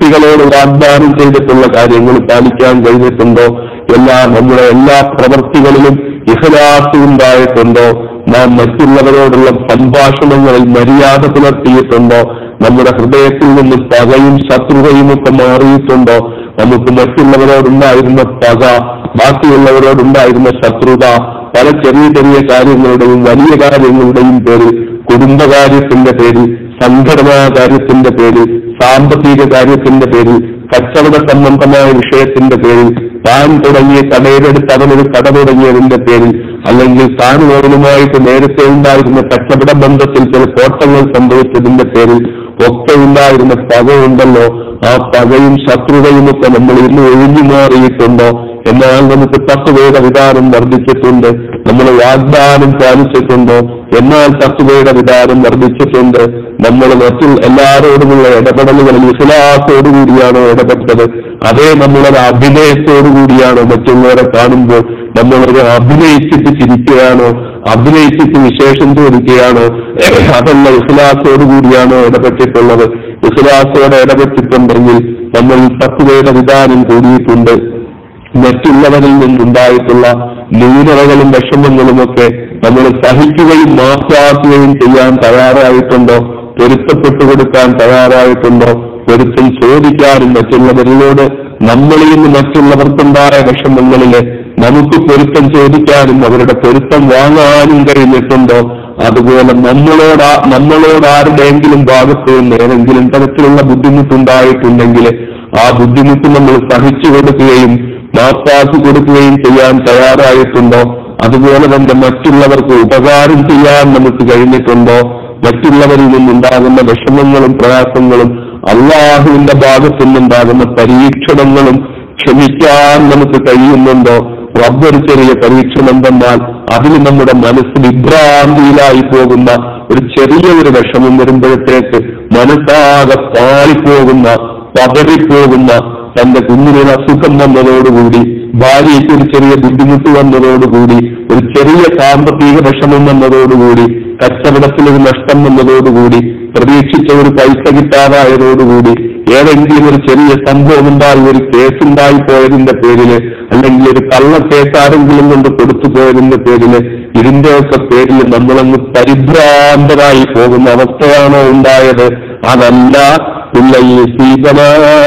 കുട്ടികളോട് വാഗ്ദാനം ചെയ്തിട്ടുള്ള കാര്യങ്ങൾ പാലിക്കാൻ കഴിഞ്ഞിട്ടുണ്ടോ എല്ലാ നമ്മുടെ എല്ലാ പ്രവൃത്തികളിലും ഇഹലാസ് ഉണ്ടായിട്ടുണ്ടോ നാം മറ്റുള്ളവരോടുള്ള സംഭാഷണങ്ങളിൽ മര്യാദ പുലർത്തിയിട്ടുണ്ടോ നമ്മുടെ ഹൃദയത്തിൽ നിന്ന് പകയും ശത്രുതയും ഒക്കെ മാറിയിട്ടുണ്ടോ നമുക്ക് മറ്റുള്ളവരോടുണ്ടായിരുന്ന പക ബാക്കിയുള്ളവരോടുണ്ടായിരുന്ന ശത്രുത പല ചെറിയ ചെറിയ കാര്യങ്ങളുടെയും വലിയ കാര്യങ്ങളുടെയും പേരിൽ കുടുംബകാര്യത്തിന്റെ പേരിൽ സംഘടനാ കാര്യത്തിന്റെ പേരിൽ സാമ്പത്തിക കാര്യത്തിന്റെ പേരിൽ കച്ചവട സംബന്ധമായ വിഷയത്തിന്റെ പേരിൽ താൻ തുടങ്ങിയ കടയിലെടുത്ത് അവനൊരു കട തുടങ്ങിയതിന്റെ പേരിൽ അല്ലെങ്കിൽ താൻ ഓരനുമായിട്ട് നേരത്തെ ഉണ്ടായിരുന്ന കച്ചവട ബന്ധത്തിൽ ചില കോട്ടങ്ങൾ സംഭവിച്ചതിന്റെ പേരിൽ ഒക്കെ ഉണ്ടായിരുന്ന പകയുണ്ടല്ലോ ആ പകയും ശത്രുതയും ഒക്കെ നമ്മൾ ഇന്ന് ഒഴിഞ്ഞു മാറിയിട്ടുണ്ടോ എന്നാൽ നമുക്ക് തത്വയുടെ വിധാനം വർദ്ധിച്ചിട്ടുണ്ട് നമ്മൾ വാഗ്ദാനം പാലിച്ചിട്ടുണ്ടോ എന്നാൽ തത്വയുടെ വിധാനം വർദ്ധിച്ചിട്ടുണ്ട് നമ്മൾ മറ്റു എല്ലാവരോടുമുള്ള ഇടപെടലുകളിൽ വിശ്വാസത്തോടുകൂടിയാണോ ഇടപെട്ടത് അതേ നമ്മളൊരു അഭിനയത്തോടുകൂടിയാണോ മറ്റുള്ളവരെ കാണുമ്പോൾ നമ്മളൊരു അഭിനയിച്ചിട്ട് ചിരിക്കുകയാണോ അഭിനയിച്ചിട്ട് വിശേഷം ചോദിക്കുകയാണോ അതല്ല വിശ്വാസത്തോടുകൂടിയാണോ ഇടപെട്ടിട്ടുള്ളത് വിശ്വാസത്തോടെ ഇടപെട്ടിട്ടുണ്ടെങ്കിൽ നമ്മൾ തത്വയുടെ വിധാനം കൂടിയിട്ടുണ്ട് മറ്റുള്ളവരിൽ നിന്നുണ്ടായിട്ടുള്ള ന്യൂനതകളും വിഷമങ്ങളുമൊക്കെ നമ്മൾ സഹിക്കുകയും മാപ്പാക്കുകയും ചെയ്യാൻ തയ്യാറായിട്ടുണ്ടോ പൊരുത്തപ്പെട്ടു കൊടുക്കാൻ തയ്യാറായിട്ടുണ്ടോ പൊരുത്തം ചോദിക്കാനും മറ്റുള്ളവരിലോട് നമ്മളിൽ നിന്ന് മറ്റുള്ളവർക്കുണ്ടായ വിഷമങ്ങളില് നമുക്ക് പൊരുത്തം ചോദിക്കാനും അവരുടെ പൊരുത്തം വാങ്ങാനും കഴിഞ്ഞിട്ടുണ്ടോ അതുപോലെ നമ്മളോട് നമ്മളോട് ആരുടെയെങ്കിലും ഭാഗത്ത് നിന്ന് ഏതെങ്കിലും തരത്തിലുള്ള ബുദ്ധിമുട്ടുണ്ടായിട്ടുണ്ടെങ്കിൽ ആ ബുദ്ധിമുട്ട് നമ്മൾ സഹിച്ചു കൊടുക്കുകയും മാപ്പാക്കി കൊടുക്കുകയും ചെയ്യാൻ തയ്യാറായിട്ടുണ്ടോ അതുപോലെ തന്നെ മറ്റുള്ളവർക്ക് ഉപകാരം ചെയ്യാൻ നമുക്ക് കഴിഞ്ഞിട്ടുണ്ടോ മറ്റുള്ളവരിൽ നിന്നുണ്ടാകുന്ന വിഷമങ്ങളും പ്രയാസങ്ങളും അള്ളാഹുവിന്റെ ഭാഗത്തു നിന്നുണ്ടാകുന്ന പരീക്ഷണങ്ങളും ക്ഷമിക്കാൻ നമുക്ക് കഴിയുന്നുണ്ടോ റബ്ബൊരു ചെറിയ പരീക്ഷണം എന്തെന്നാൽ അതിന് നമ്മുടെ മനസ്സ് വിഭ്രാന്തിയിലായി പോകുന്ന ഒരു ചെറിയ ഒരു വിഷമം വരുമ്പോഴത്തേക്ക് മനസ്സാകെ പാളിപ്പോകുന്ന പതറിപ്പോകുന്ന തന്റെ കുഞ്ഞിനൊരു അസുഖം വന്നതോടുകൂടി ഭാര്യയ്ക്ക് ഒരു ചെറിയ ബുദ്ധിമുട്ട് വന്നതോടുകൂടി ഒരു ചെറിയ സാമ്പത്തിക വിഷമം വന്നതോടുകൂടി കച്ചവടത്തിൽ ഒരു നഷ്ടം വന്നതോടുകൂടി പ്രതീക്ഷിച്ച ഒരു പൈസ കിട്ടാതായതോടുകൂടി ഏതെങ്കിലും ഒരു ചെറിയ സംഭവം ഉണ്ടായി ഒരു കേസ് ഉണ്ടായി പോയതിന്റെ പേരില് അല്ലെങ്കിൽ ഒരു കള്ളക്കേസ് ആരെങ്കിലും കൊണ്ട് കൊടുത്തു പോയതിന്റെ പേരില് ഇതിന്റെയൊക്കെ പേരിൽ നമ്മളങ്ങ് പരിഭ്രാന്തരായി പോകുന്ന അവസ്ഥയാണോ ഉണ്ടായത് അതല്ല ഇല്ല ഈ സീതന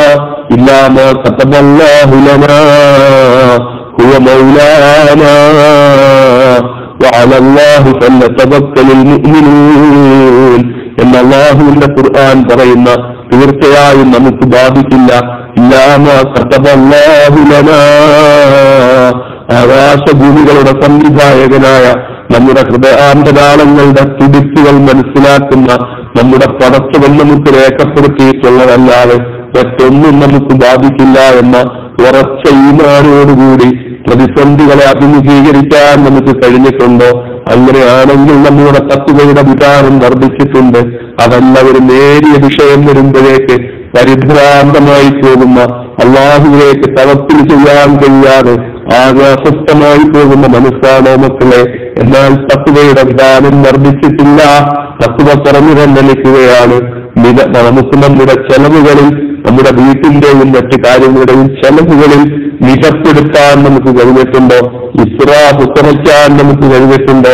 ഇല്ലാമ കത്തമല്ലാഹുലന هو مولانا وعلى الله فليتوكل المؤمنون എന്ന അള്ളാഹുവിന്റെ ഖുർആൻ പറയുന്ന തീർച്ചയായും നമുക്ക് ബാധിക്കില്ല ഇല്ലാമ കത്തമല്ലാഹുലന ആകാശഭൂമികളുടെ സംവിധായകനായ നമ്മുടെ ഹൃദയാന്തരാളങ്ങളുടെ തുടിപ്പുകൾ മനസ്സിലാക്കുന്ന നമ്മുടെ പടച്ചവൻ നമുക്ക് രേഖപ്പെടുത്തിയിട്ടുള്ളതല്ലാതെ മറ്റൊന്നും നമുക്ക് ബാധിക്കില്ല എന്ന ഉറച്ച ഈമാനോടുകൂടി പ്രതിസന്ധികളെ അഭിമുഖീകരിക്കാൻ നമുക്ക് കഴിഞ്ഞിട്ടുണ്ടോ അങ്ങനെയാണെങ്കിൽ നമ്മുടെ തത്വയുടെ വിധാനം വർദ്ധിച്ചിട്ടുണ്ട് അതല്ല ഒരു നേരിയ വിഷയം വരുമ്പോഴേക്ക് പരിഭ്രാന്തമായി പോകുന്ന അള്ളാഹുവിലേക്ക് തവത്തിൽ ചെയ്യാൻ കഴിയാതെ ആകെ അസ്വസ്ഥമായി പോകുന്ന മനസ്സാണോ മക്കളെ എന്നാൽ തത്വയുടെ വിധാനം വർദ്ധിച്ചിട്ടില്ല തത്വ കുറഞ്ഞു തന്നെ നിൽക്കുകയാണ് മിത- നമുക്ക് നമ്മുടെ ചെലവുകളിൽ നമ്മുടെ വീട്ടിന്റെയും മറ്റു കാര്യങ്ങളുടെയും ചെലവുകളിൽ മിതപ്പെടുത്താൻ നമുക്ക് കഴിഞ്ഞിട്ടുണ്ടോ ഇസ്രാഫ് കുറയ്ക്കാൻ നമുക്ക് കഴിഞ്ഞിട്ടുണ്ടോ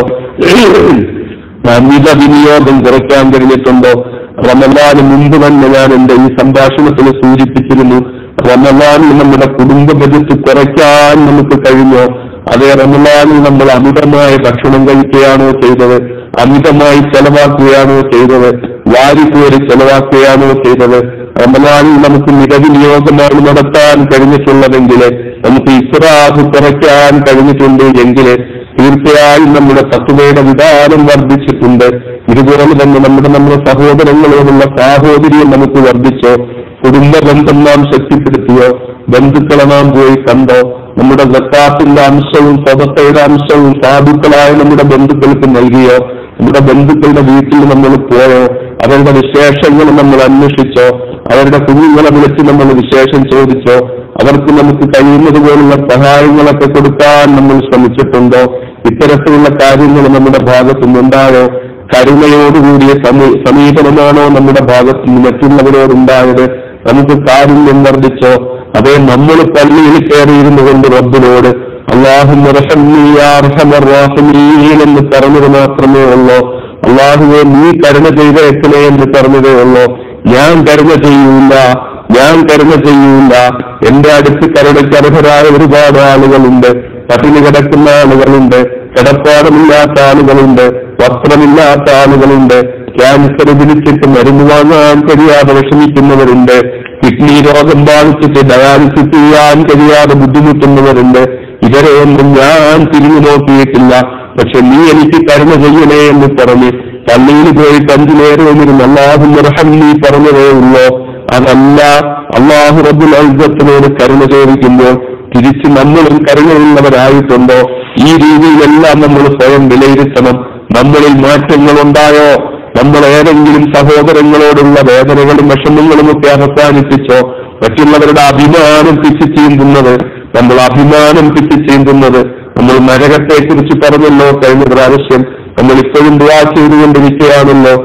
അമിത വിനിയോഗം കുറയ്ക്കാൻ കഴിഞ്ഞിട്ടുണ്ടോ റമലാന് മുമ്പ് തന്നെ ഞാൻ എന്റെ ഈ സംഭാഷണത്തിൽ സൂചിപ്പിച്ചിരുന്നു റമലാനിൽ നമ്മുടെ കുടുംബ ബജറ്റ് കുറയ്ക്കാൻ നമുക്ക് കഴിഞ്ഞോ അതേ റമലാനിൽ നമ്മൾ അമിതമായ ഭക്ഷണം കഴിക്കുകയാണോ ചെയ്തത് അമിതമായി ചെലവാക്കുകയാണോ ചെയ്തത് വാരിക്കോരി ചെലവാക്കുകയാണോ ചെയ്തത് റമലാനിൽ നമുക്ക് മിതവിനിയോഗമാണ് നടത്താൻ കഴിഞ്ഞിട്ടുള്ളതെങ്കിൽ നമുക്ക് ഇസ്രാഫ് കുറയ്ക്കാൻ കഴിഞ്ഞിട്ടുണ്ട് എങ്കിൽ തീർച്ചയായും നമ്മുടെ തത്വയുടെ വിധാനം വർദ്ധിച്ചിട്ടുണ്ട് ഇതുപോലെ തന്നെ നമ്മുടെ നമ്മുടെ സഹോദരങ്ങളോടുള്ള സാഹോദര്യം നമുക്ക് വർദ്ധിച്ചോ കുടുംബ ബന്ധം നാം ശക്തിപ്പെടുത്തിയോ ബന്ധുക്കളെ നാം പോയി കണ്ടോ നമ്മുടെ സക്കാത്തിന്റെ അംശവും സ്വതത്തയുടെ അംശവും സാധുക്കളായ നമ്മുടെ ബന്ധുക്കൾക്ക് നൽകിയോ നമ്മുടെ ബന്ധുക്കളുടെ വീട്ടിൽ നമ്മൾ പോയോ അവരുടെ വിശേഷങ്ങൾ നമ്മൾ അന്വേഷിച്ചോ അവരുടെ കുഞ്ഞുങ്ങളെ വിളിച്ച് നമ്മൾ വിശേഷം ചോദിച്ചോ അവർക്ക് നമുക്ക് കഴിയുന്നത് പോലുള്ള സഹായങ്ങളൊക്കെ കൊടുക്കാൻ നമ്മൾ ശ്രമിച്ചിട്ടുണ്ടോ ഇത്തരത്തിലുള്ള കാര്യങ്ങൾ നമ്മുടെ ഭാഗത്തുനിന്നുണ്ടായോ കരുണയോടുകൂടിയ സമീ- സമീപനമാണോ നമ്മുടെ ഭാഗത്തുനിന്ന് മറ്റുള്ളവരോടുണ്ടായത് നമുക്ക് കാരുണ്യം വർദ്ധിച്ചോ അതേ നമ്മൾ പള്ളിയിൽ കയറിയിരുന്നു കൊണ്ട് റബ്ബിനോട് അള്ളാഹു എന്ന് പറഞ്ഞത് മാത്രമേ ഉള്ളൂ അള്ളാഹുവെ നീ കരുണ ചെയ്തേക്കണേ എന്ന് പറഞ്ഞതേ ഉള്ളൂ ഞാൻ കരുണ ചെയ്യൂല ഞാൻ കരുണ ചെയ്യൂല എന്റെ അടുത്ത് കരുണയ്ക്ക് അർഹരായ ഒരുപാട് ആളുകളുണ്ട് പട്ടിണി കിടക്കുന്ന ആളുകളുണ്ട് കിടപ്പാടമില്ലാത്ത ആളുകളുണ്ട് വസ്ത്രമില്ലാത്ത ആളുകളുണ്ട് ക്യാൻസർ പിടിച്ചിട്ട് മരുന്ന് വാങ്ങാൻ കഴിയാതെ വിഷമിക്കുന്നവരുണ്ട് കിഡ്നി രോഗം ബാധിച്ചിട്ട് ഡയാലിസിസ് ചെയ്യാൻ കഴിയാതെ ബുദ്ധിമുട്ടുന്നവരുണ്ട് ഇവരെയൊന്നും ഞാൻ തിരിഞ്ഞു നോക്കിയിട്ടില്ല പക്ഷെ നീ എനിക്ക് കരുണ ചെയ്യണേ എന്ന് പറഞ്ഞ് പള്ളിയിൽ പോയി അഞ്ചു നേരവും ഇരുന്ന് അള്ളാഹു റഹം നീ പറഞ്ഞതേ ഉള്ളോ അതല്ല അള്ളാഹു റബ്ബുൽ ഔസത്തിനോട് കരുണ ചോദിക്കുമ്പോൾ തിരിച്ച് നമ്മളും കരുണയുള്ളവരായിട്ടുണ്ടോ ഈ രീതിയിലെല്ലാം നമ്മൾ സ്വയം വിലയിരുത്തണം നമ്മളിൽ മാറ്റങ്ങൾ ഉണ്ടായോ നമ്മൾ ഏതെങ്കിലും സഹോദരങ്ങളോടുള്ള വേദനകളും വിഷമങ്ങളും ഒക്കെ അവസാനിപ്പിച്ചോ മറ്റുള്ളവരുടെ അഭിമാനം പിച്ചു ചീന്തുന്നത് നമ്മൾ അഭിമാനം പിച്ചു ചീന്തുന്നത് നമ്മൾ നരകത്തെ കുറിച്ച് പറഞ്ഞല്ലോ കഴിഞ്ഞ പ്രാവശ്യം നമ്മൾ ഇപ്പോഴും ദുവാ ചെയ്തുകൊണ്ടിരിക്കുകയാണല്ലോ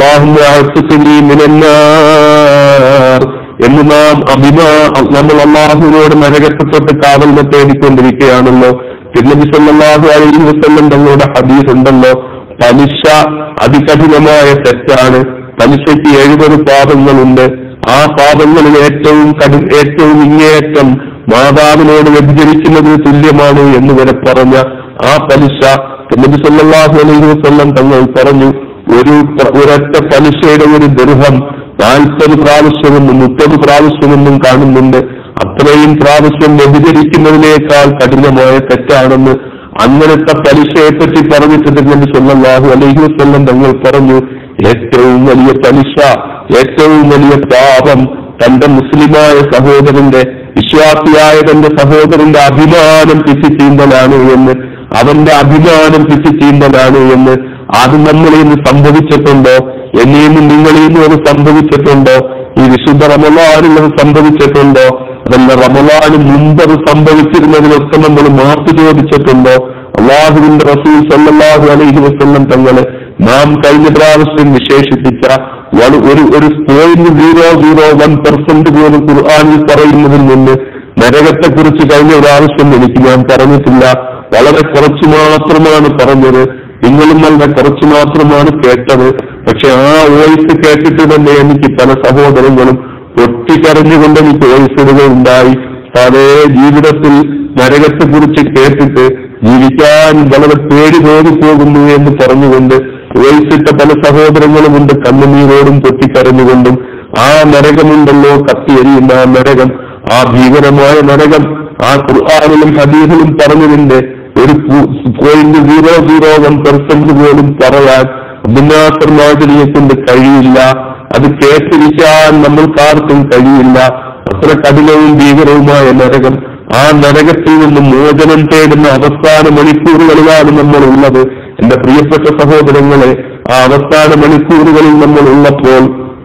അള്ളാഹുമാർ എന്ന് നാം അഭിമാ നമ്മൾ അള്ളാഹുവിനോട് നരകത്തെ തൊട്ട് കാവലിനെ തേടിക്കൊണ്ടിരിക്കുകയാണല്ലോ തിരുനബി സല്ലല്ലാഹു അലൈഹി വസല്ലം തങ്ങളുടെ ഹദീസ് ഉണ്ടല്ലോ പലിശ അതികഠിനമായ തെറ്റാണ് പലിശയ്ക്ക് എഴുപത് പാപങ്ങളുണ്ട് ആ പാപങ്ങളിൽ ഏറ്റവും കടു ഏറ്റവും ഇങ്ങേയറ്റം മാതാവിനോട് വ്യഭിചരിക്കുന്നത് തുല്യമാണ് എന്ന് വരെ പറഞ്ഞ ആ പലിശ നബി സല്ലല്ലാഹു അലൈഹി വസല്ലം തങ്ങൾ പറഞ്ഞു ഒരു പ്ര- ഒരൊറ്റ പലിശയുടെ ഒരു ദൃഹം നാൽപ്പത് പ്രാവശ്യമെന്നും മുപ്പത് പ്രാവശ്യമെന്നും കാണുന്നുണ്ട് അത്രയും പ്രാവശ്യം വ്യഭിചരിക്കുന്നതിനേക്കാൾ കഠിനമായ തെറ്റാണെന്ന് അങ്ങനത്തെ പലിശയെ പറ്റി പറഞ്ഞിട്ട് നബി സല്ലല്ലാഹു അലൈഹി വസല്ലം തങ്ങൾ പറഞ്ഞു ഏറ്റവും വലിയ പലിശ ഏറ്റവും വലിയ പാപം തന്റെ മുസ്ലിമായ സഹോദരന്റെ വിശ്വാസിയായ തന്റെ സഹോദരന്റെ അഭിമാനം പിച്ചിച്ചീന്തലാണ് എന്ന് അവന്റെ അഭിമാനം പിച്ചിച്ചീന്തലാണ് എന്ന് അത് നമ്മളിൽ നിന്ന് സംഭവിച്ചിട്ടുണ്ടോ എന്നിൽ നിന്നും നിങ്ങളിൽ നിന്നും അത് സംഭവിച്ചിട്ടുണ്ടോ ഈ വിശുദ്ധ റമലാനിൽ അത് സംഭവിച്ചിട്ടുണ്ടോ അതല്ല റമലാന് മുമ്പ് അത് സംഭവിച്ചിരുന്നതിനൊക്കെ നമ്മൾ മാപ്പ് ചോദിച്ചിട്ടുണ്ടോ അള്ളാഹുവിന്റെ റസൂൽ സല്ലല്ലാഹു അലൈഹി വസല്ലം തങ്ങള് നാം കഴിഞ്ഞ പ്രാവശ്യം വിശേഷിപ്പിച്ച വള- ഒരു ഒരു point zero zero one percent പോലും ഖുർആാനിൽ പറയുന്നതിൽ നിന്ന് നരകത്തെക്കുറിച്ച് കഴിഞ്ഞ പ്രാവശ്യം എനിക്ക് ഞാൻ പറഞ്ഞിട്ടില്ല വളരെ കുറച്ച് മാത്രമാണ് പറഞ്ഞത് നിങ്ങളും വളരെ കുറച്ച് മാത്രമാണ് കേട്ടത് പക്ഷെ ആ വോയിസ് കേട്ടിട്ട് തന്നെ എനിക്ക് പല സഹോദരങ്ങളും പൊട്ടിക്കരഞ്ഞുകൊണ്ട് എനിക്ക് വോയിസ് ഇടുകയുണ്ടായി അതേ ജീവിതത്തിൽ നരകത്തെക്കുറിച്ച് കേട്ടിട്ട് ജീവിക്കാൻ വളരെ പേടി തോന്നിപ്പോകുന്നു എന്ന് പറഞ്ഞുകൊണ്ട് വോയിസിട്ട പല സഹോദരങ്ങളുമുണ്ട് കണ്ണുനീരോടും പൊട്ടിക്കരഞ്ഞുകൊണ്ടും ആ നരകമുണ്ടല്ലോ കത്തിയെരിയുന്ന ആ നരകം ആ ഭീകരമായ നരകം ആ ഖുർആാനിലും ഹദീസിലും പറഞ്ഞതിന്റെ ഒരു point zero zero one percent പോലും പറയാൻ അബ്ദുനാസർ മാജലിയെ കൊണ്ട് കഴിയില്ല അത് കേട്ടിരിക്കാൻ നമ്മൾക്കാർക്കും കഴിയില്ല അത്ര കഠിനവും ഭീകരവുമായ നരകം ആ നരകത്തിൽ നിന്ന് മോചനം തേടുന്ന അവസാന മണിക്കൂറുകളിലാണ് നമ്മൾ ഉള്ളത് എന്റെ പ്രിയപ്പെട്ട സഹോദരങ്ങളെ ആ അവസാന മണിക്കൂറുകളിൽ നമ്മൾ ഉള്ളപ്പോൾ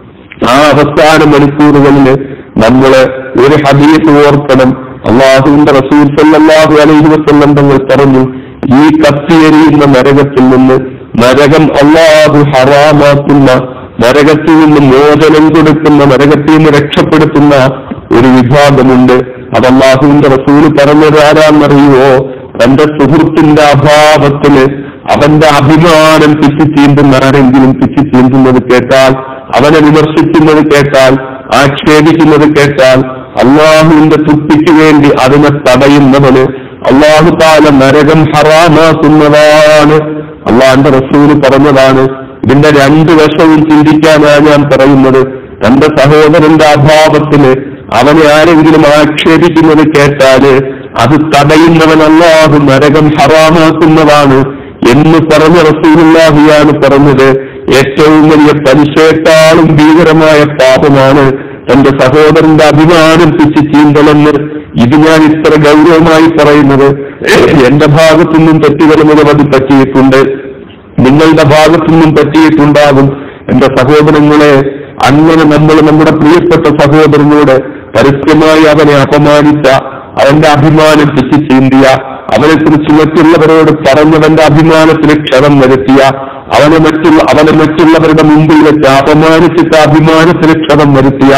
ആ അവസാന മണിക്കൂറുകളിൽ നമ്മള് ഒരു ഹദീസ് ഓർക്കണം അള്ളാഹുവിന്റെ റസൂൽ സല്ലല്ലാഹു അലൈഹി വസല്ലം തങ്ങൾ പറഞ്ഞു ഈ കത്തിയെരിയുന്ന നരകത്തിൽ നിന്ന് നരകം അള്ളാഹു ഹറാമാക്കുന്ന നരകത്തിൽ നിന്ന് മോചനം കൊടുക്കുന്ന നരകത്തിൽ നിന്ന് രക്ഷപ്പെടുത്തുന്ന ഒരു വിഭാഗമുണ്ട് അത് അള്ളാഹുവിന്റെ റസൂല് പറഞ്ഞത് ആരാന്നറിയുവോ തന്റെ സുഹൃത്തിന്റെ അഭാവത്തിന് അവന്റെ അഭിമാനം പിച്ചിച്ചീന്തുന്ന ആരെങ്കിലും പിച്ചിച്ചീന്തുന്നത് കേട്ടാൽ അവനെ വിമർശിക്കുന്നത് കേട്ടാൽ ആക്ഷേപിക്കുന്നത് കേട്ടാൽ അള്ളാഹുവിന്റെ തൃപ്തിക്ക് വേണ്ടി അതിനെ തടയുന്നവന് അള്ളാഹു താല നരകം ഹറാമാക്കുന്നതാണ് അള്ളാഹിന്റെ റസൂല് പറഞ്ഞതാണ് ഇതിന്റെ രണ്ട് വശവും ചിന്തിക്കാനാണ് ഞാൻ പറയുന്നത് തന്റെ സഹോദരന്റെ അഭാവത്തിന് അവനെ ആരെങ്കിലും ആക്ഷേപിക്കുന്നത് കേട്ടാല് അത് തടയുന്നവൻ അള്ളാഹു നരകം ഹറാമാക്കുന്നതാണ് എന്ന് പറഞ്ഞ റസൂലുള്ളാഹിയാണ് പറഞ്ഞത് ഏറ്റവും വലിയ പലിശയെക്കാളും ഭീകരമായ പാപമാണ് തന്റെ സഹോദരന്റെ അഭിമാനം പിച്ച് ചീന്തലെന്ന് ഇത് ഞാൻ ഇത്ര ഗൗരവമായി പറയുന്നത് എന്റെ ഭാഗത്തുനിന്നും തെറ്റുകൾ നിരവധി പറ്റിയിട്ടുണ്ട് നിങ്ങളുടെ ഭാഗത്തുനിന്നും പറ്റിയിട്ടുണ്ടാകും എന്റെ സഹോദരങ്ങളെ അങ്ങനെ നമ്മൾ നമ്മുടെ പ്രിയപ്പെട്ട സഹോദരനോട് പരസ്യമായി അവനെ അപമാനിച്ച അവന്റെ അഭിമാനം പിച്ചു ചീന്തിയ അവനെക്കുറിച്ച് മറ്റുള്ളവരോട് പറഞ്ഞവന്റെ അഭിമാനത്തിന് ക്ഷണം വരുത്തിയ അവനെ മറ്റുള്ള അവനെ മറ്റുള്ളവരുടെ മുമ്പിൽ വെച്ച് അപമാനിച്ചിട്ട് അഭിമാനത്തിന് ക്ഷണം വരുത്തിയ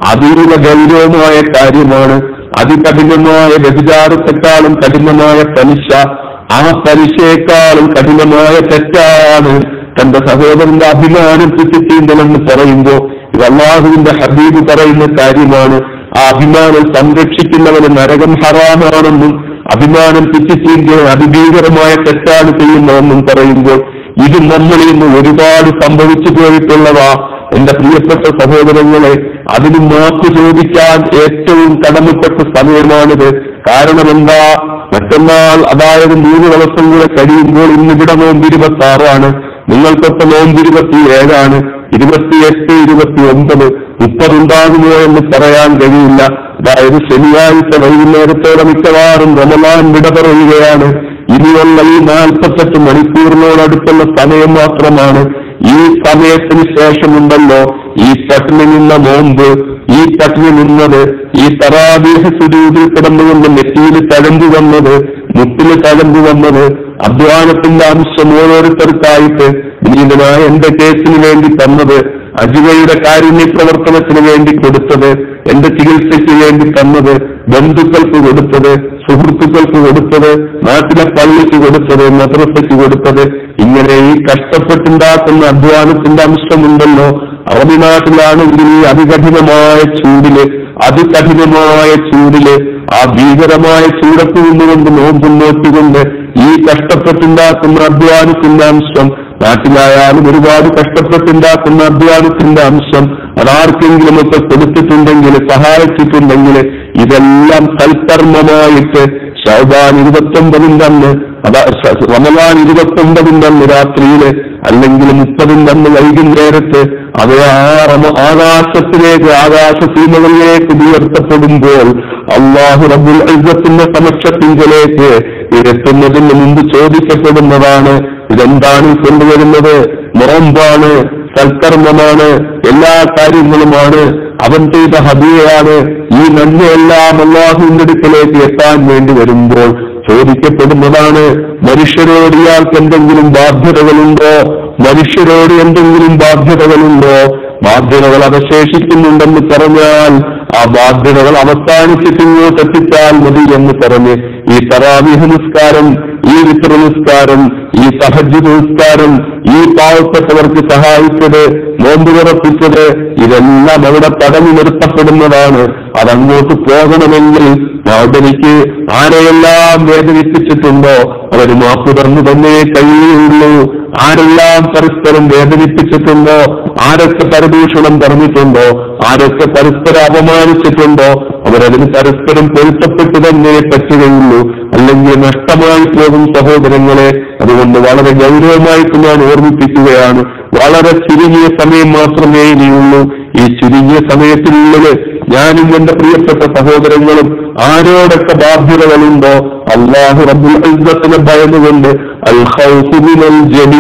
അതിലുള്ള ഗൗരവമായ കാര്യമാണ് അതികഠിനമായ വ്യഭിചാരത്തെക്കാളും കഠിനമായ പലിശ ആ പലിശയെക്കാളും കഠിനമായ തെറ്റാണ് തന്റെ സഹോദരന്റെ അഭിമാനം തെറ്റിത്തീണ്ടലെന്ന് പറയുമ്പോ ഇത് അള്ളാഹുവിന്റെ ഹബീബ് പറയുന്ന കാര്യമാണ് ആ അഭിമാനം സംരക്ഷിക്കുന്നവന് നരകം ഹറാമാണെന്നും അഭിമാനം തെറ്റിത്തീണ്ടിയ അതിഭീകരമായ തെറ്റാണ് ചെയ്യുന്നതെന്നും പറയുമ്പോൾ ഇത് നമ്മളിൽ നിന്ന് ഒരുപാട് സംഭവിച്ചു പോയിട്ടുള്ളതാ എന്റെ പ്രിയപ്പെട്ട സഹോദരങ്ങളെ അതിന് മാപ്പ് ചോദിക്കാൻ ഏറ്റവും കടമപ്പെട്ട സമയമാണിത് കാരണം എന്താ മറ്റന്നാൾ അതായത് മൂന്ന് ദിവസം കൂടെ കഴിയുമ്പോൾ ഇന്നിവിടെ നോമ്പ് ഇരുപത്തി ആറാണ് നിങ്ങൾക്കൊക്കെ നോമ്പ് ഇരുപത്തി ഏഴാണ് ഇരുപത്തിയെട്ട് ഇരുപത്തി ഒമ്പത് മുപ്പതുണ്ടാകുമോ എന്ന് പറയാൻ കഴിയില്ല അതായത് ശനിയാഴ്ച വൈകുന്നേരത്തോടെ മിക്കവാറും റമലാൻ വിട പറയുകയാണ് ഇനിയുള്ള ഈ നാൽപ്പത്തെട്ട് മണിക്കൂറിനോടടുത്തുള്ള സമയം മാത്രമാണ് ഈ സമയത്തിന് ശേഷമുണ്ടല്ലോ ഈ പട്ടിണി നിന്ന നോമ്പ് ഈ പട്ടിണി നിന്നത് ഈ തറാബീഹ സുരൂതിൽ കിടന്നുകൊണ്ട് നെറ്റിയിൽ തഴമ്പു വന്നത് മുട്ടിൽ തഴമ്പു വന്നത് അധ്വാനത്തിന്റെ അംശം ഓരോരുത്തർക്കായിട്ട് വിനീതനായ എന്റെ കേസിന് വേണ്ടി തന്നത് അജുവയുടെ കാരുണ്യ പ്രവർത്തനത്തിന് വേണ്ടി കൊടുത്തത് എന്റെ ചികിത്സയ്ക്ക് വേണ്ടി തന്നത് ബന്ധുക്കൾക്ക് കൊടുത്തത് സുഹൃത്തുക്കൾക്ക് കൊടുത്തത് നാട്ടിലെ പള്ളിക്ക് കൊടുത്തത് മദ്രസയ്ക്ക് കൊടുത്തത് ഇങ്ങനെ ഈ കഷ്ടപ്പെട്ടുണ്ടാക്കുന്ന അധ്വാനത്തിന്റെ അംശമുണ്ടല്ലോ അറബി നാട്ടിലാണെങ്കിൽ ഈ അതികഠിനമായ ചൂടില് അതികഠിനമായ ചൂടില് ആ ഭീകരമായ ചൂടത്ത് നിന്നുകൊണ്ട് നോമ്പ് നോക്കിക്കൊണ്ട് ഈ കഷ്ടപ്പെട്ടുണ്ടാക്കുന്ന അധ്വാനത്തിന്റെ അംശം നാട്ടിലായാലും ഒരുപാട് കഷ്ടപ്പെട്ടുണ്ടാക്കുന്ന അധ്വാനത്തിന്റെ അംശം അതാർക്കെങ്കിലും ഒക്കെ കൊടുത്തിട്ടുണ്ടെങ്കിൽ സഹായിച്ചിട്ടുണ്ടെങ്കിൽ ഇതെല്ലാം സൽക്കർമ്മമായിട്ട് ഷൗബാൻ ഇരുപത്തൊമ്പതിന്റെ അന്ന് അതാ ശ- റമലാൻ ഇരുപത്തൊമ്പതിന്റെ അന്ന് രാത്രിയില് അല്ലെങ്കിൽ മുപ്പതിന്റെ അന്ന് വൈകുന്നേരത്ത് അത് ആ റമ ആകാശത്തിലേക്ക് ആകാശ സീമകളിലേക്ക് ഉയർത്തപ്പെടുമ്പോൾ അള്ളാഹു റബുൽ ഇസ്സത്തിന്റെ സമക്ഷത്തിങ്കലേക്ക് എത്തുന്നതിന് മുമ്പ് ചോദിക്കപ്പെടുന്നതാണ് ഇതെന്താണ് ഈ കൊണ്ടുവരുന്നത് നോമ്പാണ് സൽക്കർമ്മമാണ് എല്ലാ കാര്യങ്ങളുമാണ് അവൻ ചെയ്ത ഹബിയയാണ് ഈ നന്മയെല്ലാം അള്ളാഹുവിന്റെ അടുക്കലേക്ക് എത്താൻ വേണ്ടി വരുമ്പോൾ ചോദിക്കപ്പെടുന്നതാണ് മനുഷ്യരോട് ഇയാൾക്ക് എന്തെങ്കിലും ബാധ്യതകളുണ്ടോ മനുഷ്യരോട് എന്തെങ്കിലും ബാധ്യതകളുണ്ടോ ബാധ്യതകൾ അവശേഷിക്കുന്നുണ്ടെന്ന് പറഞ്ഞാൽ ആ ബാധ്യതകൾ അവസാനിച്ചിട്ട് ഇങ്ങോട്ട് എത്തിച്ചാൽ മതി എന്ന് പറഞ്ഞ് ഈ തറാവിഹ് നിസ്കാരം ഈ വിത്ര നിസ്കാരം ഈ സഹജ് നിസ്കാരം ഈ പാവപ്പെട്ടവർക്ക് സഹായിച്ചത് നോമ്പ് തുറപ്പിച്ചത് ഇതെല്ലാം അവിടെ തടഞ്ഞു നിർത്തപ്പെടുന്നതാണ് അതങ്ങോട്ട് പോകണമെങ്കിൽ അവിടേക്ക് ആരെയെല്ലാം വേദനിപ്പിച്ചിട്ടുണ്ടോ അവർ മാപ്പ് തന്നു തന്നേ കഴിയുള്ളൂ ആരെല്ലാം പരസ്പരം വേദനിപ്പിച്ചിട്ടുണ്ടോ ആരൊക്കെ പരദൂഷണം പറഞ്ഞിട്ടുണ്ടോ ആരൊക്കെ പരസ്പരം അപമാനിച്ചിട്ടുണ്ടോ അവരതിന് പരസ്പരം പൊരുത്തപ്പെട്ട് തന്നെ പറ്റുകയുള്ളൂ അല്ലെങ്കിൽ നഷ്ടമായി പോകും സഹോദരങ്ങളെ അതുകൊണ്ട് വളരെ ഗൗരവമായിട്ട് ഞാൻ ഓർമ്മിപ്പിക്കുകയാണ് വളരെ ചുരുങ്ങിയ സമയം മാത്രമേ ഇനിയുള്ളൂ ഈ ചുരുങ്ങിയ സമയത്തിനുള്ളിൽ ഞാനും എന്റെ പ്രിയപ്പെട്ട സഹോദരങ്ങളും ആരോടൊക്കെ ബാധ്യതകളുണ്ടോ അള്ളാഹു റബ്ബുൽ ഇസ്സത്തിനെ ഭയന്നുകൊണ്ട് അൽ ഖൗഫു മിനൽ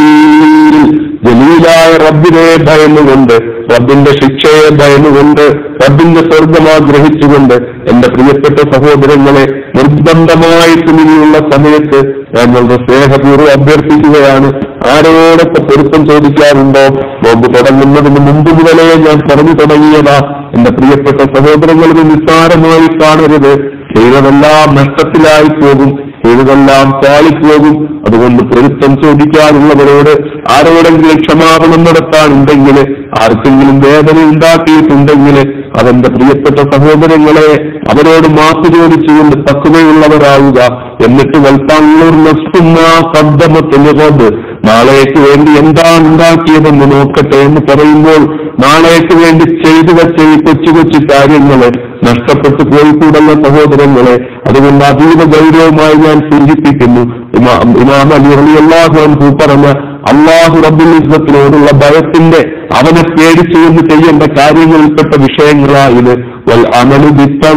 ജലീൽ ജലീലായ റബ്ബിനെ ഭയന്നുകൊണ്ട് റബ്ബിന്റെ ശിക്ഷയെ ഭയന്നുകൊണ്ട് റബ്ബിന്റെ സ്വർഗം ആഗ്രഹിച്ചുകൊണ്ട് എന്റെ പ്രിയപ്പെട്ട സഹോദരങ്ങളെ നിർബന്ധമായിട്ടും ഇനിയുള്ള സമയത്ത് ഞാൻ വളരെ സ്നേഹപൂർവ്വം അഭ്യർത്ഥിക്കുകയാണ് ആരോടൊക്കെ പൊരുത്തം ചോദിക്കാറുണ്ടോ നോമ്പ് തുടങ്ങുന്നതിന് മുമ്പ് മുതലേ ഞാൻ പറഞ്ഞു തുടങ്ങിയതാ എന്റെ പ്രിയപ്പെട്ട സഹോദരങ്ങൾ ഇത് നിസ്സാരമായി കാണരുത് ചെയ്തതെല്ലാം നഷ്ടത്തിലായി പോകും ചെയ്തതെല്ലാം പാളിപ്പോകും അതുകൊണ്ട് പൊരുത്തം ചോദിക്കാനുള്ളവരോട് ആരോടെങ്കിലും ക്ഷമാപണം നടത്താനുണ്ടെങ്കിൽ ആർക്കെങ്കിലും വേദന ഉണ്ടാക്കിയിട്ടുണ്ടെങ്കിൽ അതെന്റെ പ്രിയപ്പെട്ട സഹോദരങ്ങളെ അവരോട് മാപ്പ് ചോദിച്ചുകൊണ്ട് പക്വതയുള്ളവരാവുക എന്നിട്ട് വൽപ്പാങ്ങൂർ നസ്തുന്ന കദ്ദമത്തിനുകൊണ്ട് നാളേക്ക് വേണ്ടി എന്താണ് ഉണ്ടാക്കിയതെന്ന് നോക്കട്ടെ എന്ന് പറയുമ്പോൾ നാളേക്ക് വേണ്ടി ചെയ്തു വെച്ച ഈ കൊച്ചു കൊച്ചു കാര്യങ്ങള് നഷ്ടപ്പെട്ടു പോയിക്കൂടല്ല സഹോദരങ്ങളെ അതുകൊണ്ട് അതീവ ഗൗരവമായി ഞാൻ സൂചിപ്പിക്കുന്നു ഇമാം ഇമാം അലി അലി അള്ളാഹു അൻഹു പറഞ്ഞ അള്ളാഹു റബ്ബുൽ ഇസ്സത്തിനോടുള്ള ഭയത്തിന്റെ അവനെ പേടിച്ചു എന്ന് ചെയ്യേണ്ട കാര്യങ്ങളിൽപ്പെട്ട വിഷയങ്ങളായത് വൽ അമലു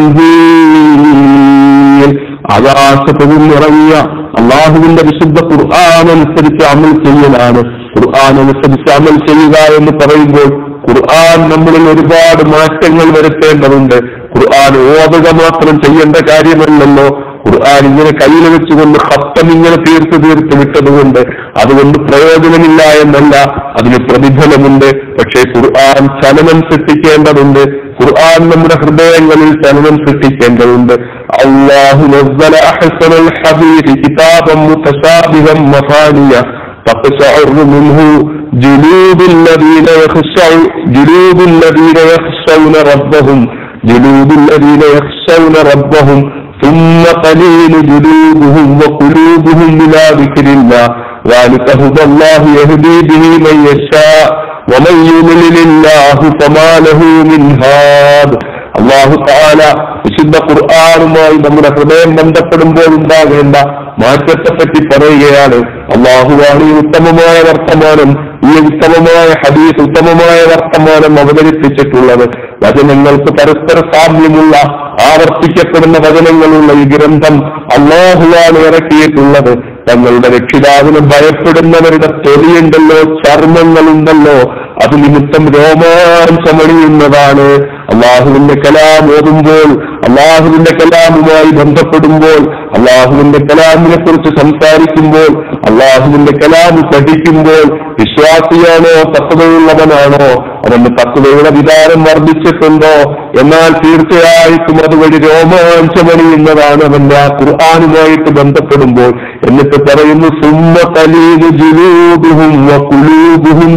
ബിത്തൻസീൽ ആകാശത്തിൽ നിന്നിറങ്ങിയ അള്ളാഹുവിന്റെ വിശുദ്ധ ഖുർആൻ അനുസരിച്ച് അമൽ ചെയ്യലാണ് ഖുർആൻ അനുസരിച്ച് അമൽ ചെയ്യുക എന്ന് പറയുമ്പോൾ ഖുർആൻ നമ്മളിൽ ഒരുപാട് മാറ്റങ്ങൾ വരുത്തേണ്ടതുണ്ട് ഖുർആൻ ഓതുക മാത്രം ചെയ്യേണ്ട കാര്യമല്ലല്ലോ ഖുർആൻ ഇങ്ങനെ കയ്യിൽ വെച്ചുകൊണ്ട് ഹത്തം ഇങ്ങനെ തീർത്ത് തീർത്ത് വിട്ടതുകൊണ്ട് അതുകൊണ്ട് പ്രയോജനമില്ല എന്നല്ല അതിന് പ്രതിഫലമുണ്ട് പക്ഷേ ഖുർആൻ ചലനം സൃഷ്ടിക്കേണ്ടതുണ്ട് ഖുർആൻ നമ്മുടെ ഹൃദയങ്ങളിൽ ചലനം സൃഷ്ടിക്കേണ്ടതുണ്ട് അള്ളാഹു നസ്സല അഹ്സനൽ ഹദീസ് കിതാബൻ മുതശാബിഹൻ മഫാനിയ تقشعر منه جلود الذين يخشعون جلود الذين يخشون ربهم جلود الذين يخشون ربهم ثم قليل جلودهم وقلوبهم إلى ذكر الله ذلك هدى الله يهدي به من يشاء ومن يضلل الله فما له من هاد അള്ളാഹു താല വിശുദ്ധ ഖുർആാനുമായി നമ്മുടെ ഹൃദയം ബന്ധപ്പെടുമ്പോൾ ഉണ്ടാകേണ്ട മാറ്റത്തെപ്പറ്റി പറയുകയാണ് അള്ളാഹുവാണ് ഈ ഉത്തമമായ വർത്തമാനം ഈ ഉത്തമമായ ഹദീസ് ഉത്തമമായ വർത്തമാനം അവതരിപ്പിച്ചിട്ടുള്ളത് വചനങ്ങൾക്ക് പരസ്പര സാമ്യമുള്ള ആവർത്തിക്കപ്പെടുന്ന വചനങ്ങളുള്ള ഈ ഗ്രന്ഥം അള്ളാഹുവാണ് ഇറക്കിയിട്ടുള്ളത് തങ്ങളുടെ രക്ഷിതാവിന് ഭയപ്പെടുന്നവരുടെ തൊലിയുണ്ടല്ലോ ചർമ്മങ്ങളുണ്ടല്ലോ അത് നിമിത്തം രോമാഞ്ചമണിയുന്നതാണ് അള്ളാഹുവിന്റെ കലാം ഓതുമ്പോൾ അള്ളാഹുവിന്റെ കലാമുമായി ബന്ധപ്പെടുമ്പോൾ അള്ളാഹുവിന്റെ കലാമിനെ കുറിച്ച് സംസാരിക്കുമ്പോൾ അള്ളാഹുവിന്റെ കലാം പഠിക്കുമ്പോൾ വിശ്വാസിയാണോ തത്വതയുള്ളവനാണോ അവന്റെ തത്വതയുടെ വികാരം വർദ്ധിച്ചിട്ടുണ്ടോ എന്നാൽ തീർച്ചയായിട്ടും അതുവഴി രോമാഞ്ചമണിയുന്നതാണ് അവന്റെ ആ ഖുർആാനുമായിട്ട് ബന്ധപ്പെടുമ്പോൾ എന്നിട്ട് പറയുന്നു സുമ്മ തലീന് ജുലൂബുഹും കുലൂബുഹും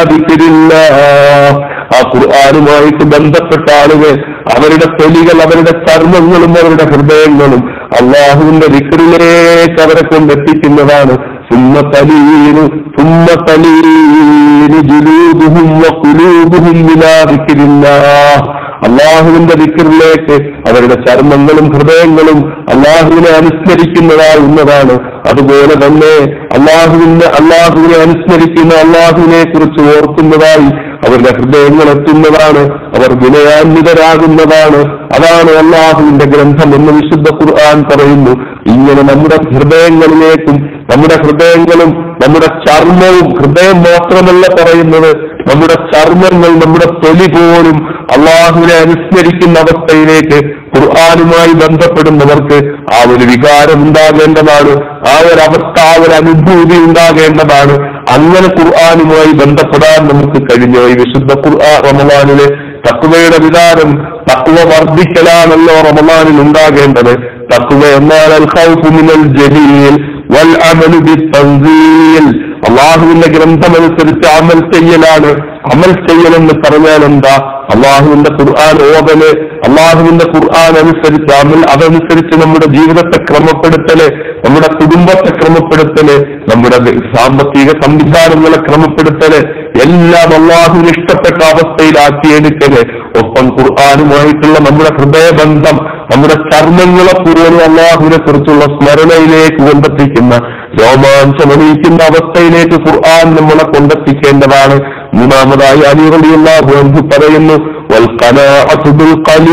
ആ ഖുർആാനുമായിട്ട് ബന്ധപ്പെട്ട ആളുകൾ അവരുടെ തൊലികൾ അവരുടെ കർമ്മങ്ങളും അവരുടെ ഹൃദയങ്ങളും അള്ളാഹുവിന്റെ വിക്രിലേക്ക് അവരെ കൊണ്ടെത്തിക്കുന്നതാണ് ثم تلين ثم تلين جلودهم وقلوبهم إلى ذكر الله അള്ളാഹുവിന്റെ ദിക്കറിലേക്ക് അവരുടെ ചർമ്മങ്ങളും ഹൃദയങ്ങളും അള്ളാഹുവിനെ അനുസ്മരിക്കുന്നതാവുന്നതാണ് അതുപോലെ തന്നെ അള്ളാഹുവിന്റെ അള്ളാഹുവിനെ അനുസ്മരിക്കുന്ന അള്ളാഹുവിനെ കുറിച്ച് ഓർക്കുന്നതായി അവരുടെ ഹൃദയങ്ങൾ എത്തുന്നതാണ് അവർ വിനയാന്വിതരാകുന്നതാണ് അതാണ് അള്ളാഹുവിന്റെ ഗ്രന്ഥം എന്ന് വിശുദ്ധ ഖുർആൻ പറയുന്നു ഇങ്ങനെ നമ്മുടെ ഹൃദയങ്ങളിലേക്കും നമ്മുടെ ഹൃദയങ്ങളും നമ്മുടെ ചർമ്മവും ഹൃദയം മാത്രമല്ല പറയുന്നത് നമ്മുടെ ചർമ്മങ്ങൾ നമ്മുടെ തൊലി പോലും അള്ളാഹുവിനെ അനുസ്മരിക്കുന്ന അവസ്ഥയിലേക്ക് ഖുർആാനുമായി ബന്ധപ്പെടുന്നവർക്ക് ആ ഒരു വികാരം ഉണ്ടാകേണ്ടതാണ് ആ ഒരു അവസ്ഥ ആ ഒരു അനുഭൂതി ഉണ്ടാകേണ്ടതാണ് അങ്ങനെ ഖുർആാനുമായി ബന്ധപ്പെടാൻ നമുക്ക് കഴിഞ്ഞു ഈ വിശുദ്ധ ഖുർആൻ റമദാനിലെ തക്കുവയുടെ വികാരം തക്കുവ വർദ്ധിക്കലാണല്ലോ റമദാനിൽ ഉണ്ടാകേണ്ടത് തക്കുവ എന്നാൽ അൽ ഖൗഫു മിനൽ ജലീൽ വൽ അമലു ബിത്തൻസീൽ അള്ളാഹുവിന്റെ ഗ്രന്ഥമനുസരിച്ച് അമൽ ചെയ്യലാണ് അമൽ ചെയ്യലെന്ന് പറഞ്ഞാൽ എന്താ അള്ളാഹുവിന്റെ ഖുർആൻ ഓതല് അള്ളാഹുവിന്റെ ഖുർആൻ അനുസരിച്ച് അമൽ അതനുസരിച്ച് നമ്മുടെ ജീവിതത്തെ ക്രമപ്പെടുത്തല് നമ്മുടെ കുടുംബത്തെ ക്രമപ്പെടുത്തല് നമ്മുടെ സാമ്പത്തിക സംവിധാനങ്ങളെ ക്രമപ്പെടുത്തല് എല്ലാം അള്ളാഹുവിന് ഇഷ്ടപ്പെട്ട അവസ്ഥയിലാക്കിയെടുക്കല് ഒപ്പം ഖുർആാനുമായിട്ടുള്ള നമ്മുടെ ഹൃദയബന്ധം നമ്മുടെ ചർമ്മങ്ങളെ പോലും അള്ളാഹുവിനെ കുറിച്ചുള്ള സ്മരണയിലേക്ക് കൊണ്ടെത്തിക്കുന്ന രോമാഞ്ചമണിയിക്കുന്ന അവസ്ഥയിലേക്ക് ഖുർആൻ നമ്മളെ കൊണ്ടെത്തിക്കേണ്ടതാണ് മൂന്നാമതായി അലിറലിയല്ലാഹു അൻഹു പറയുന്നു വൽഖനാഅതു ബിൽ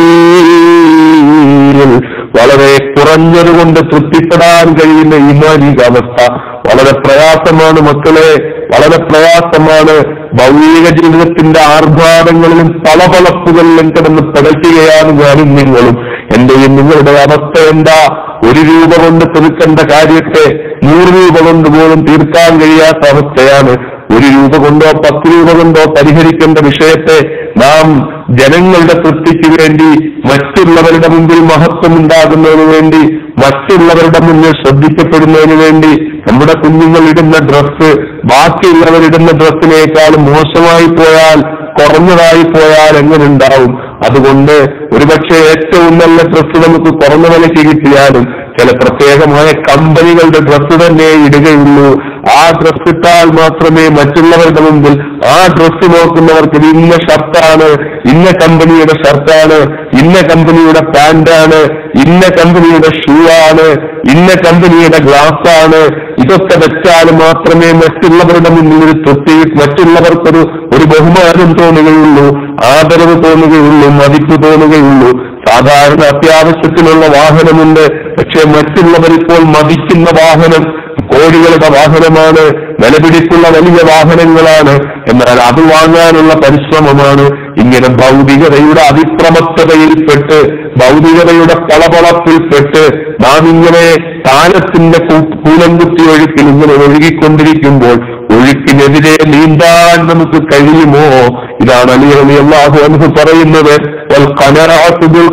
ഖലീൽ വളരെ കുറഞ്ഞതുകൊണ്ട് തൃപ്തിപ്പെടാൻ കഴിയുന്ന ഈമാനിക അവസ്ഥ വളരെ പ്രയാസമാണ് മക്കളെ വളരെ പ്രയാസമാണ് ഭൗതിക ജീവിതത്തിന്റെ ആർഭാടങ്ങളിലും പളപളപ്പുകളിലും കിടന്ന് പിടയ്ക്കുകയാണ് ഞാനും നിങ്ങളും എന്റെയും നിങ്ങളുടെ അവസ്ഥ എന്താ ഒരു രൂപ കൊണ്ട് തീർക്കേണ്ട കാര്യത്തെ നൂറ് രൂപ കൊണ്ട് പോലും തീർക്കാൻ കഴിയാത്ത അവസ്ഥയാണ് ഒരു രൂപ കൊണ്ടോ പത്ത് രൂപ കൊണ്ടോ പരിഹരിക്കേണ്ട വിഷയത്തെ നാം ജനങ്ങളുടെ തൃപ്തിക്ക് വേണ്ടി മറ്റുള്ളവരുടെ മുമ്പിൽ മഹത്വം ഉണ്ടാകുന്നതിന് വേണ്ടി മറ്റുള്ളവരുടെ മുന്നിൽ ശ്രദ്ധിക്കപ്പെടുന്നതിന് വേണ്ടി നമ്മുടെ കുഞ്ഞുങ്ങൾ ഇടുന്ന ഡ്രസ്സ് ബാക്കിയുള്ളവരിടുന്ന ഡ്രസ്സിനേക്കാൾ മോശമായി പോയാൽ കുറഞ്ഞതായി പോയാൽ എങ്ങനെ ഉണ്ടാവും അതുകൊണ്ട് ഒരുപക്ഷെ ഏറ്റവും നല്ല ഡ്രസ്സ് നമുക്ക് കുറഞ്ഞ വിലയ്ക്ക് കിട്ടിയാലും ചില പ്രത്യേകമായ കമ്പനികളുടെ ഡ്രസ്സ് തന്നെ ഇടുകയുള്ളൂ ആ ഡ്രസ്സ് ഇട്ടാൽ മാത്രമേ മറ്റുള്ളവരുടെ മുമ്പിൽ ആ ഡ്രസ്സ് നോക്കുന്നവർക്ക് ഇത് ഇന്ന ഷർട്ടാണ് ഇന്ന കമ്പനിയുടെ ഷർട്ടാണ് ഇന്ന കമ്പനിയുടെ പാന്റാണ് ഇന്ന കമ്പനിയുടെ ഷൂ ആണ് ഇന്ന കമ്പനിയുടെ ഗ്ലാസ് ആണ് ഇതൊക്കെ വെച്ചാൽ മാത്രമേ മറ്റുള്ളവരുടെ മുന്നിൽ ഒരു തൃപ്തി മറ്റുള്ളവർക്കൊരു ഒരു ബഹുമാനം തോന്നുകയുള്ളൂ ആദരവ് തോന്നുകയുള്ളൂ മതിപ്പ് തോന്നുകയുള്ളൂ സാധാരണ അത്യാവശ്യത്തിനുള്ള വാഹനമുണ്ട് പക്ഷെ മറ്റുള്ളവർ ഇപ്പോൾ മതിക്കുന്ന വാഹനം കോടികളുടെ വാഹനമാണ് വിലപിടിപ്പുള്ള വലിയ വാഹനങ്ങളാണ് എന്നാൽ അത് വാങ്ങാനുള്ള പരിശ്രമമാണ് ഇങ്ങനെ ഭൗതികതയുടെ അതിക്രമത്തതയിൽപ്പെട്ട് ഭൗതികതയുടെ കളപളപ്പിൽപ്പെട്ട് നാം ഇങ്ങനെ കാലത്തിന്റെ കൂ- കൂലംകുത്തി ഒഴുക്കിൽ ഇങ്ങനെ ഒഴുകിക്കൊണ്ടിരിക്കുമ്പോൾ ഒഴുക്കിനെതിരെ നീന്താൻ നമുക്ക് കഴിയുമോ ഇതാണ് അലി അലി അള്ളാഹു അൻഹു പറയുന്നത് വൽ ഖനാഅത്തു ബിൽ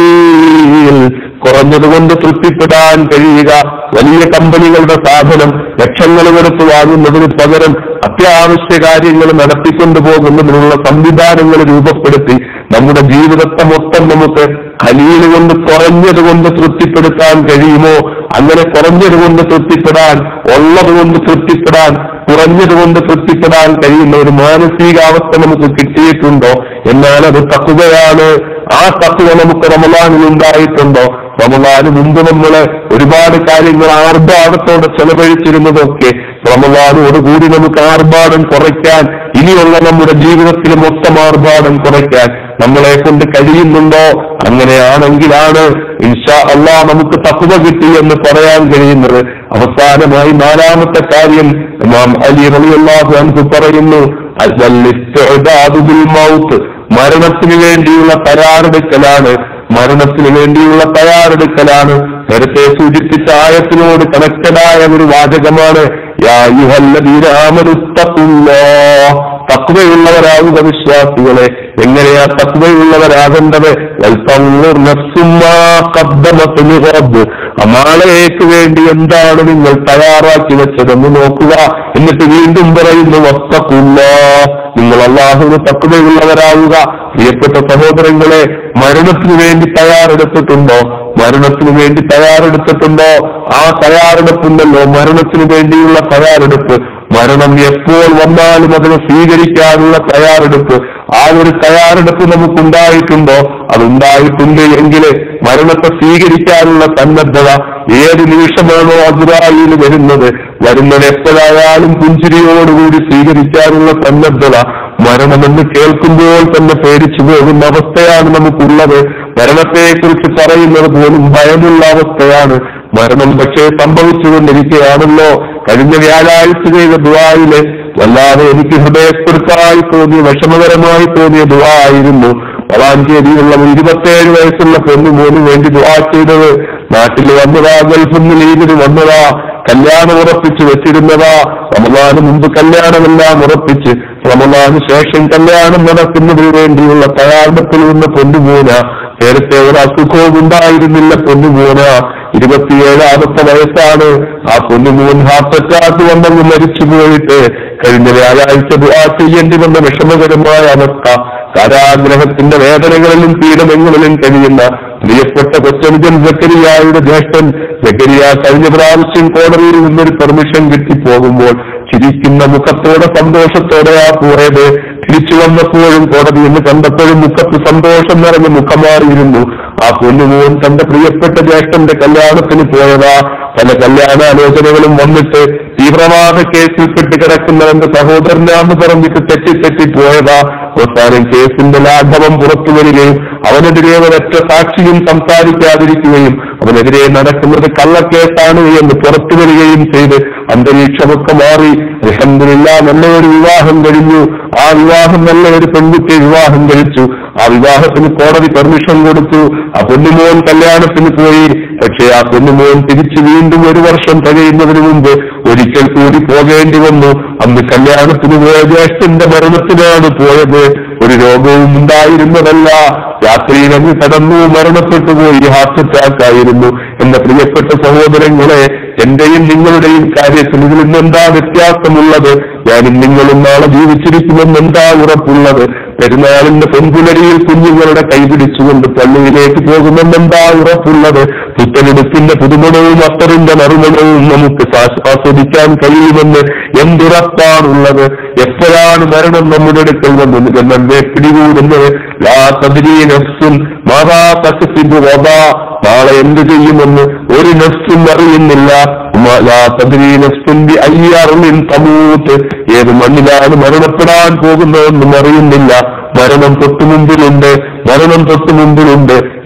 ഖലീൽ കുറഞ്ഞതുകൊണ്ട് തൃപ്തിപ്പെടാൻ കഴിയുക വലിയ കമ്പനികളുടെ സാധനം ലക്ഷങ്ങൾ കൊടുത്ത് വാങ്ങുന്നതിന് പകരം അത്യാവശ്യ കാര്യങ്ങൾ നടത്തിക്കൊണ്ടു പോകുന്നതിനുള്ള സംവിധാനങ്ങൾ രൂപപ്പെടുത്തി നമ്മുടെ ജീവിതത്തെ മൊത്തം നമുക്ക് ഖലീൽ കൊണ്ട് കുറഞ്ഞത് കൊണ്ട് തൃപ്തിപ്പെടുത്താൻ കഴിയുമോ അങ്ങനെ കുറഞ്ഞത് കൊണ്ട് തൃപ്തിപ്പെടാൻ ഉള്ളത് കൊണ്ട് തൃപ്തിപ്പെടാൻ കുറഞ്ഞത് കൊണ്ട് തൃപ്തിപ്പെടാൻ കഴിയുന്ന ഒരു മാനസികാവസ്ഥ നമുക്ക് കിട്ടിയിട്ടുണ്ടോ എന്നാൽ അത് തക്കുകയാണ് ആ തത്വ നമുക്ക് റമലാനിൽ ഉണ്ടായിട്ടുണ്ടോ റമലാന് മുമ്പ് നമ്മള് ഒരുപാട് കാര്യങ്ങൾ ആർഭാടത്തോടെ ചെലവഴിച്ചിരുന്നതൊക്കെ റമലാനോടുകൂടി നമുക്ക് ആർഭാടം കുറയ്ക്കാൻ ഇനിയുള്ള നമ്മുടെ ജീവിതത്തിൽ മൊത്തം ആർഭാടം കുറയ്ക്കാൻ നമ്മളെ കൊണ്ട് കഴിയുന്നുണ്ടോ അങ്ങനെയാണെങ്കിലാണ് ഇൻഷാ അള്ളാ നമുക്ക് തത്വ കിട്ടി എന്ന് പറയാൻ കഴിയുന്നത് അവസാനമായി നാലാമത്തെ കാര്യം ഇമാം അലി റളിയല്ലാഹു അൻഹു പറയുന്നു അൽ ഇസ്തിഅദാദു ബിൽ മൗത്ത് മരണത്തിന് വേണ്ടിയുള്ള തയ്യാറെടുക്കലാണ് മരണത്തിന് വേണ്ടിയുള്ള തയ്യാറെടുക്കലാണ് നേരത്തെ സൂചിപ്പിച്ച ആയത്തിനോട് കണക്റ്റഡായ ഒരു വാചകമാണ് യാ അയ്യുഹല്ലദീന ആമനുത്തഖുല്ലാഹ് തക്വയുള്ളവരാകുക വിശ്വാസികളെ എങ്ങനെയാ തക്വയുള്ളവരാകേണ്ടത് വൽതൻളുർ നഫ്സും മാ ഖദ്ദമത് ലിഗദ്. നാളേക്ക് വേണ്ടി എന്താണ് നിങ്ങൾ തയ്യാറാക്കി വെച്ചതെന്ന് നോക്കുക എന്നിട്ട് വീണ്ടും പറയുന്നു വസ്തക്കുല്ല നിങ്ങൾ അള്ളാഹുവിന് തക്വയുള്ളവരാകുക പ്രിയപ്പെട്ട സഹോദരങ്ങളെ മരണത്തിന് വേണ്ടി തയ്യാറെടുത്തിട്ടുണ്ടോ മരണത്തിന് വേണ്ടി തയ്യാറെടുത്തിട്ടുണ്ടോ ആ തയ്യാറെടുപ്പുണ്ടല്ലോ മരണത്തിന് വേണ്ടിയുള്ള തയ്യാറെടുപ്പ് മരണം എപ്പോൾ വന്നാലും അതിനെ സ്വീകരിക്കാനുള്ള തയ്യാറെടുപ്പ് ആ ഒരു തയ്യാറെടുപ്പ് നമുക്കുണ്ടായിട്ടുണ്ടോ അതുണ്ടായിട്ടുണ്ട് എങ്കിൽ മരണത്തെ സ്വീകരിക്കാനുള്ള സന്നദ്ധത ഏത് നിമിഷമാണോ അസുറായിൽ വരുന്നത് വരുന്നത് എപ്പോഴായാലും പുഞ്ചിരിയോടുകൂടി സ്വീകരിക്കാനുള്ള സന്നദ്ധത മരണമെന്ന് കേൾക്കുമ്പോൾ തന്നെ പേടിച്ചു പോകുന്ന അവസ്ഥയാണ് നമുക്കുള്ളത് മരണത്തെക്കുറിച്ച് പറയുന്നത് പോലും ഭയമുള്ള അവസ്ഥയാണ് മരണം പക്ഷേ സംഭവിച്ചുകൊണ്ടിരിക്കുകയാണല്ലോ കഴിഞ്ഞ വ്യാഴാഴ്ച ചെയ്ത ദുവായില് വല്ലാതെ എനിക്ക് ഹൃദയപ്പെടുത്തായി തോന്നിയ വിഷമകരമായി തോന്നിയ ദുവാ ആയിരുന്നു വളാഞ്ചേരിയിലുള്ള ഒരു ഇരുപത്തേഴ് വയസ്സുള്ള പെണ്ണു മോന് വേണ്ടി ദുവാ ചെയ്തത് നാട്ടിൽ വന്നതാ ഗൾഫിൽ നിന്ന് ലീവിന് വന്നതാ കല്യാണം ഉറപ്പിച്ച് വെച്ചിരുന്നതാ റമദാന് മുമ്പ് കല്യാണമെല്ലാം ഉറപ്പിച്ച് റമദാന് ശേഷം കല്യാണം നടക്കുന്നതിന് വേണ്ടിയുള്ള തയ്യാറെടുപ്പിൽ നിന്ന് പൊന്നുമോന നേരത്തെ ഒരു അസുഖവും ഉണ്ടായിരുന്നില്ല പൊന്നുമോന ഇരുപത്തിയേഴാമത്തെ വയസ്സാണ് ആ പൊന്നുമോൻ ഹാർട്ട് അറ്റാക്ക് വന്നങ്ങ് മരിച്ചു പോയിട്ട് കഴിഞ്ഞ വ്യാഴാഴ്ച ദുആ ചെയ്യേണ്ടി വന്ന വിഷമകരമായ അവസ്ഥ കാരാഗ്രഹത്തിന്റെ വേദനകളിലും പീഡനങ്ങളിലും കഴിയുന്ന പ്രിയപ്പെട്ട കൊച്ചനുജൻ ജക്കരിയായുടെ ജ്യേഷ്ഠൻ ജക്കരിയ കഴിഞ്ഞ പ്രാവശ്യം കോടതിയിൽ നിന്നൊരു പെർമിഷൻ കിട്ടിപ്പോകുമ്പോൾ ചിരിക്കുന്ന മുഖത്തോടെ സന്തോഷത്തോടെയാ പോയത് തിരിച്ചു വന്നപ്പോഴും കോടതി എന്ന് കണ്ടപ്പോഴും മുഖത്ത് സന്തോഷം നിറഞ്ഞ മുഖമാറിയിരുന്നു ആ പൊന്നുമോൻ തന്റെ പ്രിയപ്പെട്ട ജ്യേഷ്ഠന്റെ കല്യാണത്തിന് പോയതാ പല കല്യാണാലോചനകളും വന്നിട്ട് തീവ്രവാദ കേസിൽപ്പെട്ട് കിടക്കുന്നവന്റെ സഹോദരനാന്ന് പറഞ്ഞിട്ട് തെറ്റി തെറ്റി പോയതാ അവസാനം കേസിന്റെ ലാഘവം പുറത്തു വരികയും അവനെതിരെ ഒരൊറ്റ സാക്ഷിയും സംസാരിക്കാതിരിക്കുകയും അവനെതിരെ നടക്കുന്നത് കള്ളക്കേസാണ് എന്ന് പുറത്തു വരികയും ചെയ്ത് അന്തരീക്ഷമൊക്കെ മാറി അലഹമില്ല നല്ലൊരു വിവാഹം കഴിഞ്ഞു ആ വിവാഹം നല്ല ഒരു പെൺകുട്ടിയെ വിവാഹം കഴിച്ചു ആ വിവാഹത്തിന് കോടതി പെർമിഷൻ കൊടുത്തു ആ പെണ്ണുമോൻ കല്യാണത്തിന് പോയി പക്ഷേ ആ പെണ്ണുമോൻ തിരിച്ചു വീണ്ടും ഒരു വർഷം തികയുന്നതിന് മുമ്പ് ഒരിക്കൽ കൂടി പോകേണ്ടി വന്നു അന്ന് കല്യാണത്തിന് പോയ ജ്യേഷ്ഠന്റെ മരണത്തിനാണ് പോയത് ഒരു രോഗവും ഉണ്ടായിരുന്നതല്ല രാത്രിയിൽ അങ്ങ് കടന്നു മരണപ്പെട്ടു പോയി ഹാർട്ട് അറ്റാക്ക് ആയിരുന്നു എന്റെ പ്രിയപ്പെട്ട സഹോദരങ്ങളെ എന്റെയും നിങ്ങളുടെയും കാര്യത്തിൽ ഇതിൽ നിന്നെന്താ വ്യത്യാസമുള്ളത് ഞാനും നിങ്ങളും നാളെ ജീവിച്ചിരിക്കുമെന്ന് എന്താ ഉറപ്പുള്ളത് പെരുന്നാളിന്റെ പെൺപുലരിയിൽ കുഞ്ഞുങ്ങളുടെ കൈപിടിച്ചുകൊണ്ട് പള്ളിയിലേക്ക് പോകുമെന്നെന്താ ഉറപ്പുള്ളത് പുത്തനെടുപ്പിന്റെ പുതുമണവും അത്തറിന്റെ നറുമണവും നമുക്ക് ആസ്- ആസ്വദിക്കാൻ കഴിയുമെന്ന് എന്തുറപ്പാണുള്ളത് എപ്പോഴാണ് മരണം നമ്മുടെ അടുക്കൽ വന്നത് നമ്മെ പിടികൂടുന്നത് ലാ തദ്രീ നഫ്സുൻ മാതാ തക്സിബു വദാ നാളെ എന്ത് ചെയ്യുമെന്ന് ഒരു നഫ്സും അറിയുന്നില്ല ഉമ്മ ലാ തദ്രീ നഫ്സുൻ ബി അയ്യി അർളിൻ തമൂത്ത് ഏത് മണ്ണിലാണ് മരണപ്പെടാൻ പോകുന്നതെന്നും അറിയുന്നില്ല മരണം തൊട്ടു മുമ്പിലുണ്ട് മരണം തൊട്ടു മുമ്പിലുണ്ട്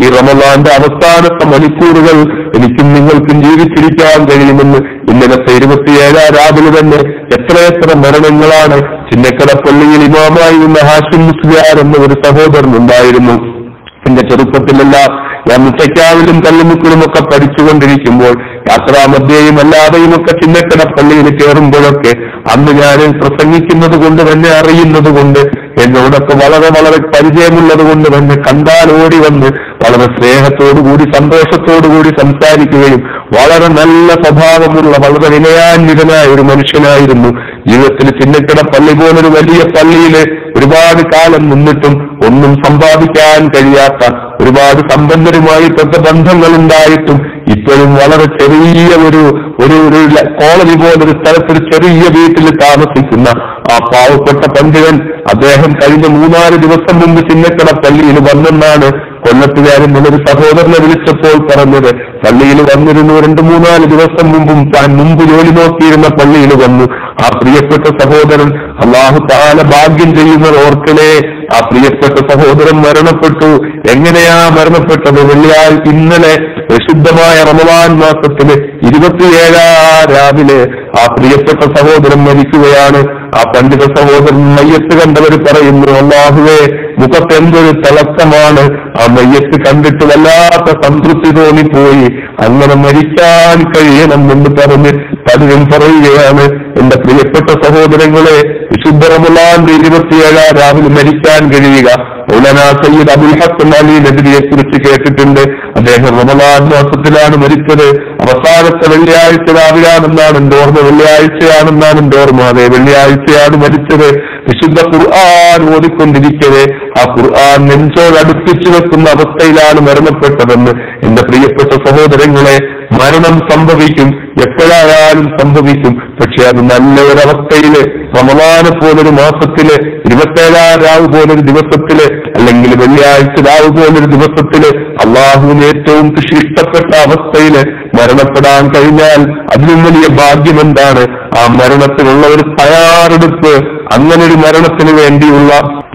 ഈ റമദാന്റെ അവസാനത്തെ മണിക്കൂറുകൾ എനിക്കും നിങ്ങൾക്കും ജീവിച്ചിരിക്കാൻ കഴിയുമെന്ന് ഇന്നലത്തെ ഇരുപത്തിയേഴാം രാവിലെ തന്നെ എത്രയെത്ര മരണങ്ങളാണ് ചിന്നക്കട പള്ളിയിൽ ഇമാമായി നിന്ന ഹാഷിം മുസ്ലിയാർ എന്ന ഒരു സഹോദരൻ ഉണ്ടായിരുന്നു എന്റെ ചെറുപ്പത്തിലെല്ലാം ഞാൻ മുറ്റയ്ക്കാവിലും കല്ലുമുക്കിലും ഒക്കെ പഠിച്ചുകൊണ്ടിരിക്കുമ്പോൾ യാത്രാമധ്യയും അല്ലാതെയും ഒക്കെ ചിന്നക്കട പള്ളിയിൽ കയറുമ്പോഴൊക്കെ അന്ന് ഞാൻ പ്രസംഗിക്കുന്നത് കൊണ്ട് തന്നെ അറിയുന്നത് കൊണ്ട് എന്നോടൊക്കെ വളരെ വളരെ പരിചയമുള്ളത് കൊണ്ട് തന്നെ കണ്ടാൽ ഓടി വന്ന് വളരെ സ്നേഹത്തോടുകൂടി സന്തോഷത്തോടുകൂടി സംസാരിക്കുകയും വളരെ നല്ല സ്വഭാവമുള്ള വളരെ വിനയാന്വിതനായ ഒരു മനുഷ്യനായിരുന്നു ജീവിതത്തിൽ ചിന്നക്കട പള്ളി പോലൊരു വലിയ പള്ളിയില് ഒരുപാട് കാലം നിന്നിട്ടും ഒന്നും സമ്പാദിക്കാൻ കഴിയാത്ത ഒരുപാട് സമ്പന്നരുമായിട്ടൊക്കെ ബന്ധങ്ങൾ ഉണ്ടായിട്ടും ഇപ്പോഴും വളരെ ചെറിയ ഒരു ഒരു ഒരു ല- കോളനി പോലൊരു സ്ഥലത്തൊരു ചെറിയ വീട്ടിൽ താമസിക്കുന്ന ആ പാവപ്പെട്ട പണ്ഡിതൻ അദ്ദേഹം കഴിഞ്ഞ മൂന്നാല് ദിവസം മുമ്പ് ചിന്നക്കട പള്ളിയിൽ വന്നെന്നാണ് കൊല്ലത്തുകാരൻ ഒരു സഹോദരനെ വിളിച്ചപ്പോൾ പറഞ്ഞത് പള്ളിയിൽ വന്നിരുന്നു രണ്ട് മൂന്നാല് ദിവസം മുമ്പും താൻ മുമ്പ് ജോലി നോക്കിയിരുന്ന പള്ളിയിൽ വന്നു ആ പ്രിയപ്പെട്ട സഹോദരൻ അള്ളാഹു താല ഭാഗ്യം ചെയ്യുന്നത് ഓർക്കലേ ആ പ്രിയപ്പെട്ട സഹോദരൻ മരണപ്പെട്ടു എങ്ങനെയാ മരണപ്പെട്ടത് വെള്ളിയാഴ്ച ഇന്നലെ പ്രസിദ്ധമായ റമദാൻ മാസത്തില് ഇരുപത്തിയേഴാം രാവിലെ ആ പ്രിയപ്പെട്ട സഹോദരൻ മരിക്കുകയാണ് ആ പണ്ഡിത സഹോദരൻ മയ്യത്ത് കണ്ടവർ പറയുന്നു അള്ളാഹുവേ മുഖത്ത് എന്തൊരു തിളക്കമാണ് ആ മയ്യത്ത് കണ്ടിട്ട് വല്ലാത്ത സംതൃപ്തി തോന്നിപ്പോയി അങ്ങനെ മരിക്കാൻ കഴിയണം എന്ന് പറഞ്ഞ് പലരും പറയുകയാണ് എന്റെ പ്രിയപ്പെട്ട സഹോദരങ്ങളെ വിശുദ്ധ റമലാന്റെ ഇരുപത്തിയേഴാം രാവിലെ മരിക്കാൻ കഴിയുക മൗലാന സയ്യിദ് അബുൽ ഹസൻ അലി നബിയെ കുറിച്ച് കേട്ടിട്ടുണ്ട് അദ്ദേഹം റമലാൻ മാസത്തിലാണ് മരിച്ചത് അവസാനത്തെ വെള്ളിയാഴ്ച രാവിലാണെന്നാണ് എന്റെ ഓർമ്മ വെള്ളിയാഴ്ചയാണെന്നാണ് എന്റെ ഓർമ്മ അതെ വെള്ളിയാഴ്ചയാണ് മരിച്ചത് വിശുദ്ധ ഖുർആൻ ഓതിക്കൊണ്ടിരിക്കവേ ആ ഖുർആൻ നെഞ്ചോട് അടുപ്പിച്ചു വെക്കുന്ന അവസ്ഥയിലാണ് മരണപ്പെട്ടതെന്ന് എന്റെ പ്രിയപ്പെട്ട സഹോദരങ്ങളെ മരണം സംഭവിക്കും എപ്പോഴായാലും സംഭവിക്കും പക്ഷെ അത് നല്ല ഒരവസ്ഥയില് റമദാനെ പോലൊരു മാസത്തില് ഇരുപത്തേഴാം രാവ് പോലൊരു ദിവസത്തില് അല്ലെങ്കിൽ വെള്ളിയാഴ്ച രാവ് പോലൊരു ദിവസത്തില് അള്ളാഹുവിന് ഏറ്റവും കൃഷി ഇഷ്ടപ്പെട്ട അവസ്ഥയില് മരണപ്പെടാൻ കഴിഞ്ഞാൽ അതിലും വലിയ ഭാഗ്യം എന്താണ് ആ മരണത്തിനുള്ള ഒരു തയ്യാറെടുപ്പ് അങ്ങനെ ഒരു മരണത്തിന് വേണ്ടിയുള്ള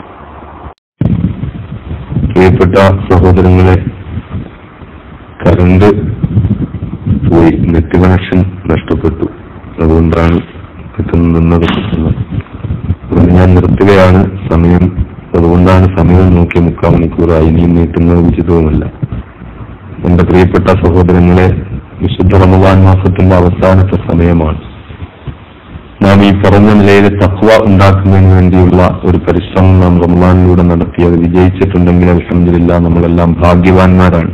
പ്രിയപ്പെട്ട സഹോദരങ്ങളെ കറണ്ട് പോയി നെറ്റ് കണക്ഷൻ നഷ്ടപ്പെട്ടു അതുകൊണ്ടാണ് ഇത് നിന്നത് കിട്ടുന്നത് അതുകൊണ്ട് ഞാൻ നിർത്തുകയാണ് സമയം അതുകൊണ്ടാണ് സമയം നോക്കി മുക്കാൽ മണിക്കൂറായി ഇനിയും നീട്ടുന്നത് ഉചിതവുമല്ല എന്റെ പ്രിയപ്പെട്ട സഹോദരങ്ങളെ വിശുദ്ധ റമദാൻ മാസത്തിന്റെ അവസാനത്തെ സമയമാണ് നാം ഈ പറഞ്ഞ നിലയിൽ തക്വ ഉണ്ടാക്കുന്നതിന് വേണ്ടിയുള്ള ഒരു പരിശ്രമം നാം റമദാനിലൂടെ നടത്തി അത് വിജയിച്ചിട്ടുണ്ടെങ്കിൽ അലഹമില്ല നമ്മളെല്ലാം ഭാഗ്യവാന്മാരാണ്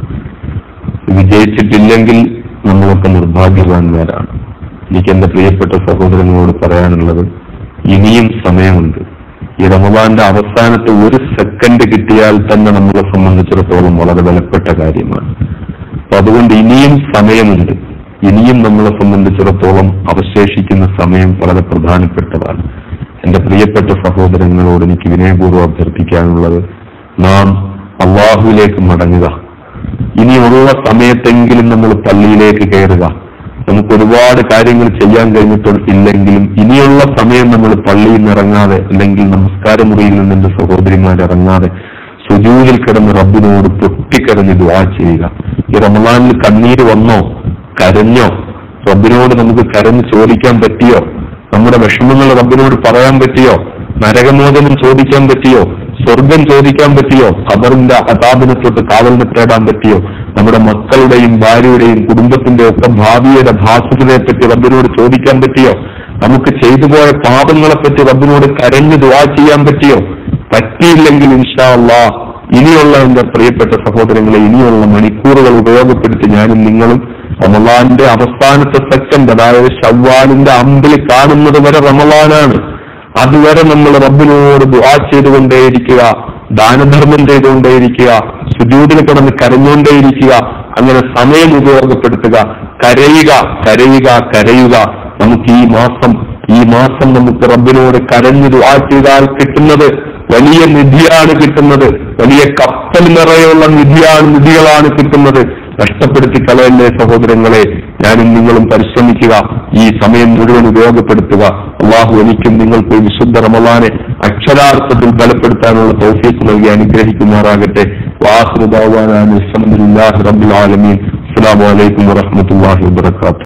വിജയിച്ചിട്ടില്ലെങ്കിൽ നമ്മളൊക്കെ നിർഭാഗ്യവാന്മാരാണ് എനിക്ക് എന്റെ പ്രിയപ്പെട്ട സഹോദരങ്ങളോട് പറയാനുള്ളത് ഇനിയും സമയമുണ്ട് ഈ റമദാന്റെ അവസാനത്തെ ഒരു സെക്കൻഡ് കിട്ടിയാൽ തന്നെ നമ്മളെ സംബന്ധിച്ചിടത്തോളം വളരെ വിലപ്പെട്ട കാര്യമാണ് അപ്പൊ അതുകൊണ്ട് ഇനിയും സമയമുണ്ട് ഇനിയും നമ്മളെ സംബന്ധിച്ചിടത്തോളം അവശേഷിക്കുന്ന സമയം വളരെ പ്രധാനപ്പെട്ടതാണ് എന്റെ പ്രിയപ്പെട്ട സഹോദരങ്ങളോട് എനിക്ക് വിനയപൂർവ്വം അഭ്യർത്ഥിക്കാനുള്ളത് നാം അള്ളാഹുവിലേക്ക് മടങ്ങുക ഇനിയുള്ള സമയത്തെങ്കിലും നമ്മൾ പള്ളിയിലേക്ക് കയറുക നമുക്ക് ഒരുപാട് കാര്യങ്ങൾ ചെയ്യാൻ കഴിഞ്ഞിട്ടില്ലെങ്കിലും ഇനിയുള്ള സമയം നമ്മൾ പള്ളിയിൽ നിന്ന് ഇറങ്ങാതെ അല്ലെങ്കിൽ നമസ്കാര മുറിയിൽ നിന്ന് എന്റെ സഹോദരിമാർ ഇറങ്ങാതെ സുജൂതിൽ കിടന്ന് റബ്ബിനോട് പൊട്ടിക്കരഞ്ഞ് ദുആ ചെയ്യുക ഈ റമദാനിൽ കണ്ണീര് വന്നോ കരഞ്ഞോ റബ്ബിനോട് നമുക്ക് കരഞ്ഞ് ചോദിക്കാൻ പറ്റിയോ നമ്മുടെ വിഷമങ്ങൾ റബ്ബിനോട് പറയാൻ പറ്റിയോ നരകമോചനം ചോദിക്കാൻ പറ്റിയോ സ്വർഗം ചോദിക്കാൻ പറ്റിയോ ഖബറിന്റെ അതാപിനെ തൊട്ട് കാവലിനെ തേടാൻ പറ്റിയോ നമ്മുടെ മക്കളുടെയും ഭാര്യയുടെയും കുടുംബത്തിന്റെ ഒക്കെ ഭാവിയുടെ ഭാസുരനെ പറ്റി റബ്ബിനോട് ചോദിക്കാൻ പറ്റിയോ നമുക്ക് ചെയ്തു പോയ പാപങ്ങളെ പറ്റി റബ്ബിനോട് കരഞ്ഞു ദുവാ ചെയ്യാൻ പറ്റിയോ പറ്റിയില്ലെങ്കിൽ ഇൻഷാ അള്ളാ ഇനിയുള്ള എന്റെ പ്രിയപ്പെട്ട സഹോദരങ്ങളെ ഇനിയുള്ള മണിക്കൂറുകൾ ഉപയോഗപ്പെടുത്തി ഞാനും നിങ്ങളും റമലാന്റെ അവസാനത്തെ സെക്കൻഡ് അതായത് ഷവ്വാലിന്റെ അമ്പിൽ കാണുന്നത് വരെ റമലാനാണ് അതുവരെ നമ്മൾ റബ്ബിനോട് ദുആ ചെയ്തുകൊണ്ടേയിരിക്കുക ദാനധർമ്മം ചെയ്തുകൊണ്ടേയിരിക്കുക സുജൂതിൽ കിടന്ന് കരഞ്ഞുകൊണ്ടേയിരിക്കുക അങ്ങനെ സമയം ഉപയോഗപ്പെടുത്തുക കരയുക കരയുക കരയുക നമുക്ക് ഈ മാസം ഈ മാസം നമുക്ക് റബ്ബിനോട് കരഞ്ഞു ദുആ ചെയ്താൽ കിട്ടുന്നത് വലിയ നിധിയാണ് കിട്ടുന്നത് വലിയ കപ്പൽ നിറയുള്ള നിധിയാണ് നിധികളാണ് കിട്ടുന്നത് നഷ്ടപ്പെടുത്തി കളയല്ലേ സഹോദരങ്ങളെ ഞാനും നിങ്ങളും പരിശ്രമിക്കുക ഈ സമയം മുഴുവൻ ഉപയോഗപ്പെടുത്തുക അള്ളാഹു എനിക്കും നിങ്ങൾക്ക് വിശുദ്ധ റമലാനെ അക്ഷരാർത്ഥത്തിൽ ബലപ്പെടുത്താനുള്ള തൗഫീഖ് നൽകി അനുഗ്രഹിക്കുമാറാകട്ടെ വാഹൃദാവാനാണ് അലഹമുല്ലാഹി റബ്ബുൽ ആലമീൻ അസ്സലാമു അലൈക്കും വറഹ്മത്തുള്ളാഹി വബറകാതുഹു